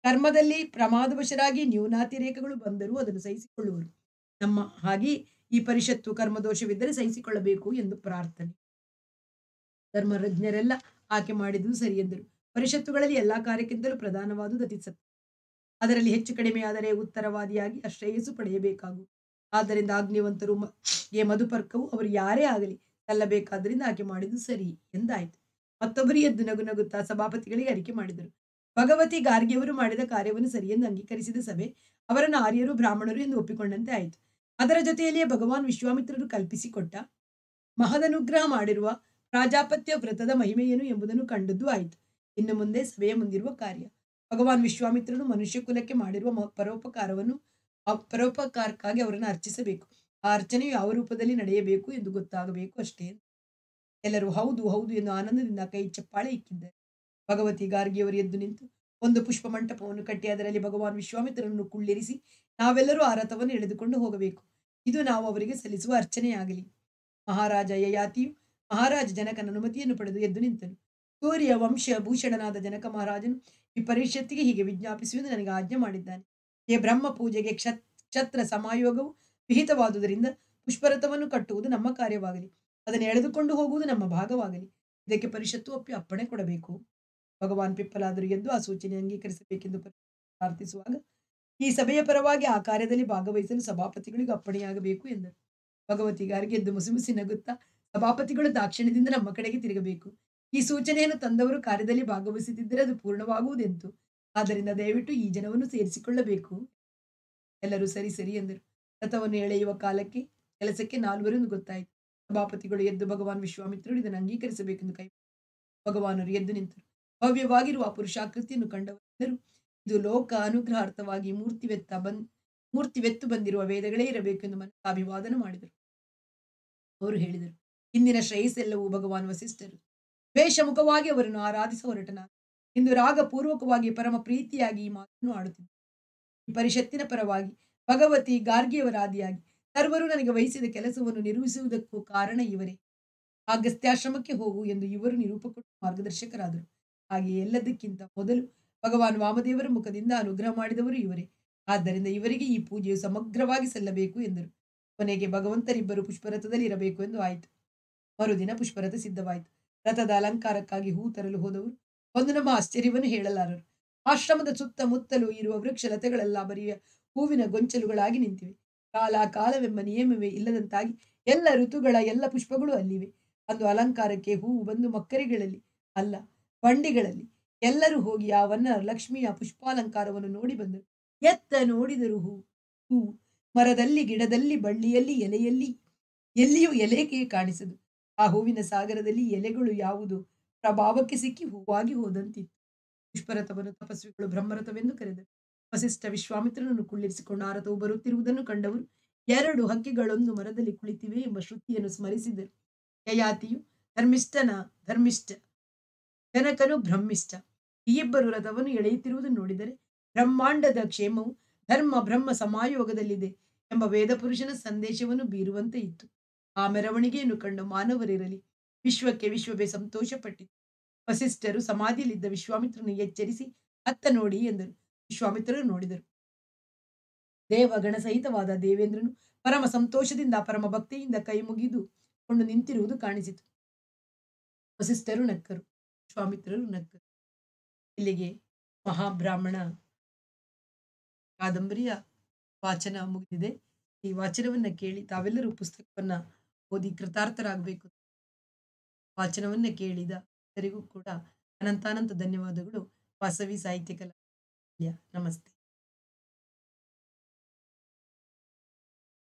ಕರ್ಮದಲ್ಲಿ ಪ್ರಮಾದವಶರಾಗಿ ನ್ಯೂನಾತಿರೇಕಗಳು ಬಂದರೂ ಅದನ್ನು ಸಹಿಸಿಕೊಳ್ಳುವರು ನಮ್ಮ ಹಾಗೆ ಈ ಪರಿಷತ್ತು ಕರ್ಮದೋಷವಿದ್ದರೆ ಸಹಿಸಿಕೊಳ್ಳಬೇಕು ಎಂದು ಪ್ರಾರ್ಥನೆ ಧರ್ಮಜ್ಞರೆಲ್ಲ ಆಕೆ ಮಾಡಿದುದು ಸರಿ ಎಂದರು ಪರಿಷತ್ತುಗಳಲ್ಲಿ ಎಲ್ಲಾ ಕಾರ್ಯಕ್ಕಿಂತಲೂ ಪ್ರಧಾನವಾದುದು ಅತಿ ಸತ್ಯ ಅದರಲ್ಲಿ ಹೆಚ್ಚು ಕಡಿಮೆ ಆದರೆ ಉತ್ತರವಾದಿಯಾಗಿ ಅಶ್ರೇಯಸ್ಸು ಪಡೆಯಬೇಕಾಗು ಆದ್ದರಿಂದ ಅಗ್ನಿವಂತರು ಮ- ಗೆ ಮಧುಪರ್ಕವು ಅವರು ಯಾರೇ ಆಗಲಿ ಸಲ್ಲಬೇಕಾದ್ದರಿಂದ ಆಕೆ ಮಾಡಿದ್ದು ಸರಿ ಎಂದಾಯಿತು ಮತ್ತೊಬ್ಬರು ಎದ್ದು ನಗು ನಗುತ್ತಾ ಸಭಾಪತಿಗಳಿಗೆ ಅರಿಕೆ ಮಾಡಿದರು ಭಗವತಿ ಗಾರ್ಗಿಯವರು ಮಾಡಿದ ಕಾರ್ಯವನ್ನು ಸರಿಯೆಂದು ಅಂಗೀಕರಿಸಿದ ಸಭೆ ಅವರನ್ನು ಆರ್ಯರು ಬ್ರಾಹ್ಮಣರು ಎಂದು ಒಪ್ಪಿಕೊಂಡಂತೆ ಆಯಿತು ಅದರ ಜೊತೆಯಲ್ಲಿಯೇ ಭಗವಾನ್ ವಿಶ್ವಾಮಿತ್ರರು ಕಲ್ಪಿಸಿಕೊಟ್ಟ ಮಹದನುಗ್ರಹ ಮಾಡಿರುವ ಪ್ರಾಜಾಪತ್ಯ ವ್ರತದ ಮಹಿಮೆಯೇನು ಎಂಬುದನ್ನು ಕಂಡದ್ದು ಆಯಿತು ಇನ್ನು ಮುಂದೆ ಸಭೆಯ ಮುಂದಿರುವ ಕಾರ್ಯ ಭಗವಾನ್ ವಿಶ್ವಾಮಿತ್ರನು ಮನುಷ್ಯ ಕುಲಕ್ಕೆ ಮಾಡಿರುವ ಮ- ಪರೋಪಕಾರವನ್ನು ಆ ಪರೋಪಕಾರಕ್ಕಾಗಿ ಅವರನ್ನು ಅರ್ಚಿಸಬೇಕು ಆ ಅರ್ಚನೆಯು ಯಾವ ರೂಪದಲ್ಲಿ ನಡೆಯಬೇಕು ಎಂದು ಗೊತ್ತಾಗಬೇಕು ಅಷ್ಟೇ ಎಲ್ಲರೂ ಹೌದು ಹೌದು ಎಂದು ಆನಂದದಿಂದ ಕೈ ಚಪ್ಪಾಳೆ ಇಕ್ಕಿದ್ದಾರೆ ಭಗವತಿ ಗಾರ್ಗಿಯವರು ಎದ್ದು ನಿಂತು ಒಂದು ಪುಷ್ಪ ಮಂಟಪವನ್ನು ಕಟ್ಟಿ ಅದರಲ್ಲಿ ಭಗವಾನ್ ವಿಶ್ವಾಮಿತ್ರನನ್ನು ಕುಳ್ಳಿರಿಸಿ ನಾವೆಲ್ಲರೂ ಆ ರಥವನ್ನು ಎಳೆದುಕೊಂಡು ಹೋಗಬೇಕು ಇದು ನಾವು ಅವರಿಗೆ ಸಲ್ಲಿಸುವ ಅರ್ಚನೆಯಾಗಲಿ ಮಹಾರಾಜ ಯಯಾತಿಯು ಮಹಾರಾಜ ಜನಕನ ಅನುಮತಿಯನ್ನು ಪಡೆದು ಎದ್ದು ನಿಂತನು ಸೂರ್ಯ ವಂಶ ಭೂಷಣನಾದ ಜನಕ ಮಹಾರಾಜನು ಈ ಪರಿಷತ್ತಿಗೆ ಹೀಗೆ ವಿಜ್ಞಾಪಿಸುವುದು ನನಗೆ ಆಜ್ಞೆ ಮಾಡಿದ್ದಾನೆ ಈ ಬ್ರಹ್ಮ ಪೂಜೆಗೆ ಕ್ಷತ್ ಕ್ಷತ್ರ ಸಮಾಯೋಗವು ವಿಹಿತವಾದುದರಿಂದ ಪುಷ್ಪರಥವನ್ನು ಕಟ್ಟುವುದು ನಮ್ಮ ಕಾರ್ಯವಾಗಲಿ ಅದನ್ನು ಎಳೆದುಕೊಂಡು ಹೋಗುವುದು ನಮ್ಮ ಭಾಗವಾಗಲಿ ಇದಕ್ಕೆ ಪರಿಷತ್ತು ಒಪ್ಪಿ ಅಪ್ಪಣೆ ಕೊಡಬೇಕು ಭಗವಾನ್ ಪಿಪ್ಪಲಾದರು ಎದ್ದು ಆ ಸೂಚನೆ ಅಂಗೀಕರಿಸಬೇಕೆಂದು ಪ್ರಾರ್ಥಿಸುವಾಗ ಈ ಸಭೆಯ ಪರವಾಗಿ ಆ ಕಾರ್ಯದಲ್ಲಿ ಭಾಗವಹಿಸಲು ಸಭಾಪತಿಗಳಿಗೂ ಅಪ್ಪಣೆಯಾಗಬೇಕು ಎಂದರು ಭಗವತಿಗಾರಿಗೆ ಎದ್ದು ಮುಸಿಮುಸಿ ನಗುತ್ತಾ ಸಭಾಪತಿಗಳು ದಾಕ್ಷಿಣ್ಯದಿಂದ ನಮ್ಮ ಕಡೆಗೆ ತಿರುಗಬೇಕು ಈ ಸೂಚನೆಯನ್ನು ತಂದವರು ಕಾರ್ಯದಲ್ಲಿ ಭಾಗವಹಿಸುತ್ತಿದ್ದರೆ ಅದು ಪೂರ್ಣವಾಗುವುದೆಂತು ಆದ್ದರಿಂದ ದಯವಿಟ್ಟು ಈ ಜನವನ್ನು ಸೇರಿಸಿಕೊಳ್ಳಬೇಕು ಎಲ್ಲರೂ ಸರಿ ಸರಿ ಎಂದರು ರಥವನ್ನು ಎಳೆಯುವ ಕಾಲಕ್ಕೆ ಕೆಲಸಕ್ಕೆ ನಾಲ್ವರೆಂದು ಗೊತ್ತಾಯಿತು ಸಭಾಪತಿಗಳು ಎದ್ದು ಭಗವಾನ್ ವಿಶ್ವಾಮಿತ್ರರು ಇದನ್ನು ಅಂಗೀಕರಿಸಬೇಕೆಂದು ಕೈ ಭಗವಾನರು ಎದ್ದು ನಿಂತರು ಭವ್ಯವಾಗಿರುವ ಆ ಪುರುಷಾಕೃತಿಯನ್ನು ಕಂಡವರೆಲ್ಲರೂ ಇದು ಲೋಕ ಅನುಗ್ರಹಾರ್ಥವಾಗಿ ಮೂರ್ತಿವೆತ್ತ ಬಂದ್ ಮೂರ್ತಿವೆತ್ತು ಬಂದಿರುವ ವೇದಗಳೇ ಇರಬೇಕೆಂದು ಮನಸ್ಸಾಭಿವಾದನ ಮಾಡಿದರು ಅವರು ಹೇಳಿದರು ಇಂದಿನ ಶ್ರೇಯಸ್ಸೆಲ್ಲವೂ ಭಗವಾನ್ ವಸಿಷ್ಠರು ದ್ವೇಷಮುಖವಾಗಿ ಅವರನ್ನು ಆರಾಧಿಸ ಹೊರಟನ ಇಂದು ರಾಗಪೂರ್ವಕವಾಗಿ ಪರಮ ಪ್ರೀತಿಯಾಗಿ ಈ ಮಾತನ್ನು ಆಡುತ್ತಿದ್ದರು ಈ ಪರಿಷತ್ತಿನ ಪರವಾಗಿ ಭಗವತಿ ಗಾರ್ಗಿಯವರ ಆದಿಯಾಗಿ ಸರ್ವರು ನನಗೆ ವಹಿಸಿದ ಕೆಲಸವನ್ನು ನಿರ್ವಹಿಸುವುದಕ್ಕೂ ಕಾರಣ ಇವರೇ ಅಗಸ್ತ್ಯಾಶ್ರಮಕ್ಕೆ ಹೋಗು ಎಂದು ಇವರು ನಿರೂಪಕೊಟ್ಟು ಮಾರ್ಗದರ್ಶಕರಾದರು ಹಾಗೆ ಎಲ್ಲದಕ್ಕಿಂತ ಮೊದಲು ಭಗವಾನ್ ವಾಮದೇವರ ಮುಖದಿಂದ ಅನುಗ್ರಹ ಮಾಡಿದವರು ಇವರೇ ಆದ್ದರಿಂದ ಇವರಿಗೆ ಈ ಪೂಜೆಯು ಸಮಗ್ರವಾಗಿ ಸಲ್ಲಬೇಕು ಎಂದರು ಕೊನೆಗೆ ಭಗವಂತರಿಬ್ಬರು ಪುಷ್ಪರಥದಲ್ಲಿ ಇರಬೇಕು ಎಂದು ಆಯಿತು ಮರುದಿನ ಪುಷ್ಪರಥ ಸಿದ್ಧವಾಯಿತು ರಥದ ಅಲಂಕಾರಕ್ಕಾಗಿ ಹೂ ತರಲು ಹೋದವರು ಒಂದು ನಮ್ಮ ಆಶ್ಚರ್ಯವನ್ನು ಹೇಳಲಾರರು ಆಶ್ರಮದ ಸುತ್ತಮುತ್ತಲೂ ಇರುವ ವೃಕ್ಷಲತೆಗಳೆಲ್ಲ ಬರಿಯ ಹೂವಿನ ಗೊಂಚಲುಗಳಾಗಿ ನಿಂತಿವೆ ಕಾಲ ಕಾಲವೆಂಬ ನಿಯಮವೇ ಇಲ್ಲದಂತಾಗಿ ಎಲ್ಲ ಋತುಗಳ ಎಲ್ಲ ಪುಷ್ಪಗಳು ಅಲ್ಲಿವೆ ಅಂದು ಅಲಂಕಾರಕ್ಕೆ ಹೂವು ಬಂದು ಮಕ್ಕರಿಗಳಲ್ಲಿ ಅಲ್ಲ ಬಂಡಿಗಳಲ್ಲಿ ಎಲ್ಲರೂ ಹೋಗಿ ಆ ವನ್ನ ಲಕ್ಷ್ಮಿಯ ಪುಷ್ಪಾಲಂಕಾರವನ್ನು ನೋಡಿ ಬಂದರು ಎತ್ತ ನೋಡಿದರು ಹೂ ಹೂ ಮರದಲ್ಲಿ ಗಿಡದಲ್ಲಿ ಬಳ್ಳಿಯಲ್ಲಿ ಎಲೆಯಲ್ಲಿ ಎಲ್ಲಿಯೂ ಎಲೆಗೆ ಕಾಣಿಸದು ಆ ಹೂವಿನ ಸಾಗರದಲ್ಲಿ ಎಲೆಗಳು ಯಾವುದು ಪ್ರಭಾವಕ್ಕೆ ಸಿಕ್ಕಿ ಹೂವಾಗಿ ಹೋದಂತಿತ್ತು ಪುಷ್ಪರಥವನ್ನು ತಪಸ್ವಿಗಳು ಬ್ರಹ್ಮರಥವೆಂದು ಕರೆದರು ವಸಿಷ್ಠ ವಿಶ್ವಾಮಿತ್ರನನ್ನು ಕುಳ್ಳಿರಿಸಿಕೊಂಡು ಆ ರಥವು ಬರುತ್ತಿರುವುದನ್ನು ಕಂಡವರು ಎರಡು ಹಕ್ಕಿಗಳೊಂದು ಮರದಲ್ಲಿ ಕುಳಿತಿವೆ ಎಂಬ ಶ್ರುತಿಯನ್ನು ಸ್ಮರಿಸಿದರು ಯಯಾತಿಯು ಧರ್ಮಿಷ್ಠನ ಧರ್ಮಿಷ್ಠ ಜನಕನು ಬ್ರಹ್ಮಿಷ್ಠ ಈ ಇಬ್ಬರು ರಥವನ್ನು ಎಳೆಯುತ್ತಿರುವುದನ್ನು ನೋಡಿದರೆ ಬ್ರಹ್ಮಾಂಡದ ಕ್ಷೇಮವು ಧರ್ಮ ಬ್ರಹ್ಮ ಸಮಾಯೋಗದಲ್ಲಿದೆ ಎಂಬ ವೇದ ಪುರುಷನ ಸಂದೇಶವನ್ನು ಬೀರುವಂತೆ ಇತ್ತು ಆ ಮೆರವಣಿಗೆಯನ್ನು ಕಂಡು ಮಾನವರಿರಲಿ ವಿಶ್ವಕ್ಕೆ ವಿಶ್ವವೇ ಸಂತೋಷಪಟ್ಟಿತು ವಸಿಷ್ಠರು ಸಮಾಧಿಯಲ್ಲಿದ್ದ ವಿಶ್ವಾಮಿತ್ರನು ಎಚ್ಚರಿಸಿ ಅತ್ತ ನೋಡಿ ಎಂದರು ವಿಶ್ವಾಮಿತ್ರರು ನೋಡಿದರು ದೇವಗಣ ಸಹಿತವಾದ ದೇವೇಂದ್ರನು ಪರಮ ಸಂತೋಷದಿಂದ ಪರಮ ಭಕ್ತಿಯಿಂದ ಕೈ ಮುಗಿದು ಕೊಂಡು ನಿಂತಿರುವುದು ಕಾಣಿಸಿತು ವಸಿಷ್ಠರು ನಕ್ಕರು ವಿಶ್ವಾಮಿತ್ರರು ನಕ್ಕರು ಇಲ್ಲಿಗೆ ಮಹಾಬ್ರಾಹ್ಮಣ ಕಾದಂಬರಿಯ ವಾಚನ ಮುಗಿದಿದೆ ಈ ವಾಚನವನ್ನ ಕೇಳಿ ತಾವೆಲ್ಲರೂ ಪುಸ್ತಕವನ್ನ ಓದಿ ಕೃತಾರ್ಥರಾಗಬೇಕು ವಾಚನವನ್ನ ಕೇಳಿದ ಎಲ್ಲರಿಗೂ ಕೂಡ ಅನಂತಾನಂತ ಧನ್ಯವಾದಗಳು ವಾಸವಿ ಸಾಹಿತ್ಯ ಕಲಾ ನಮಸ್ತೆ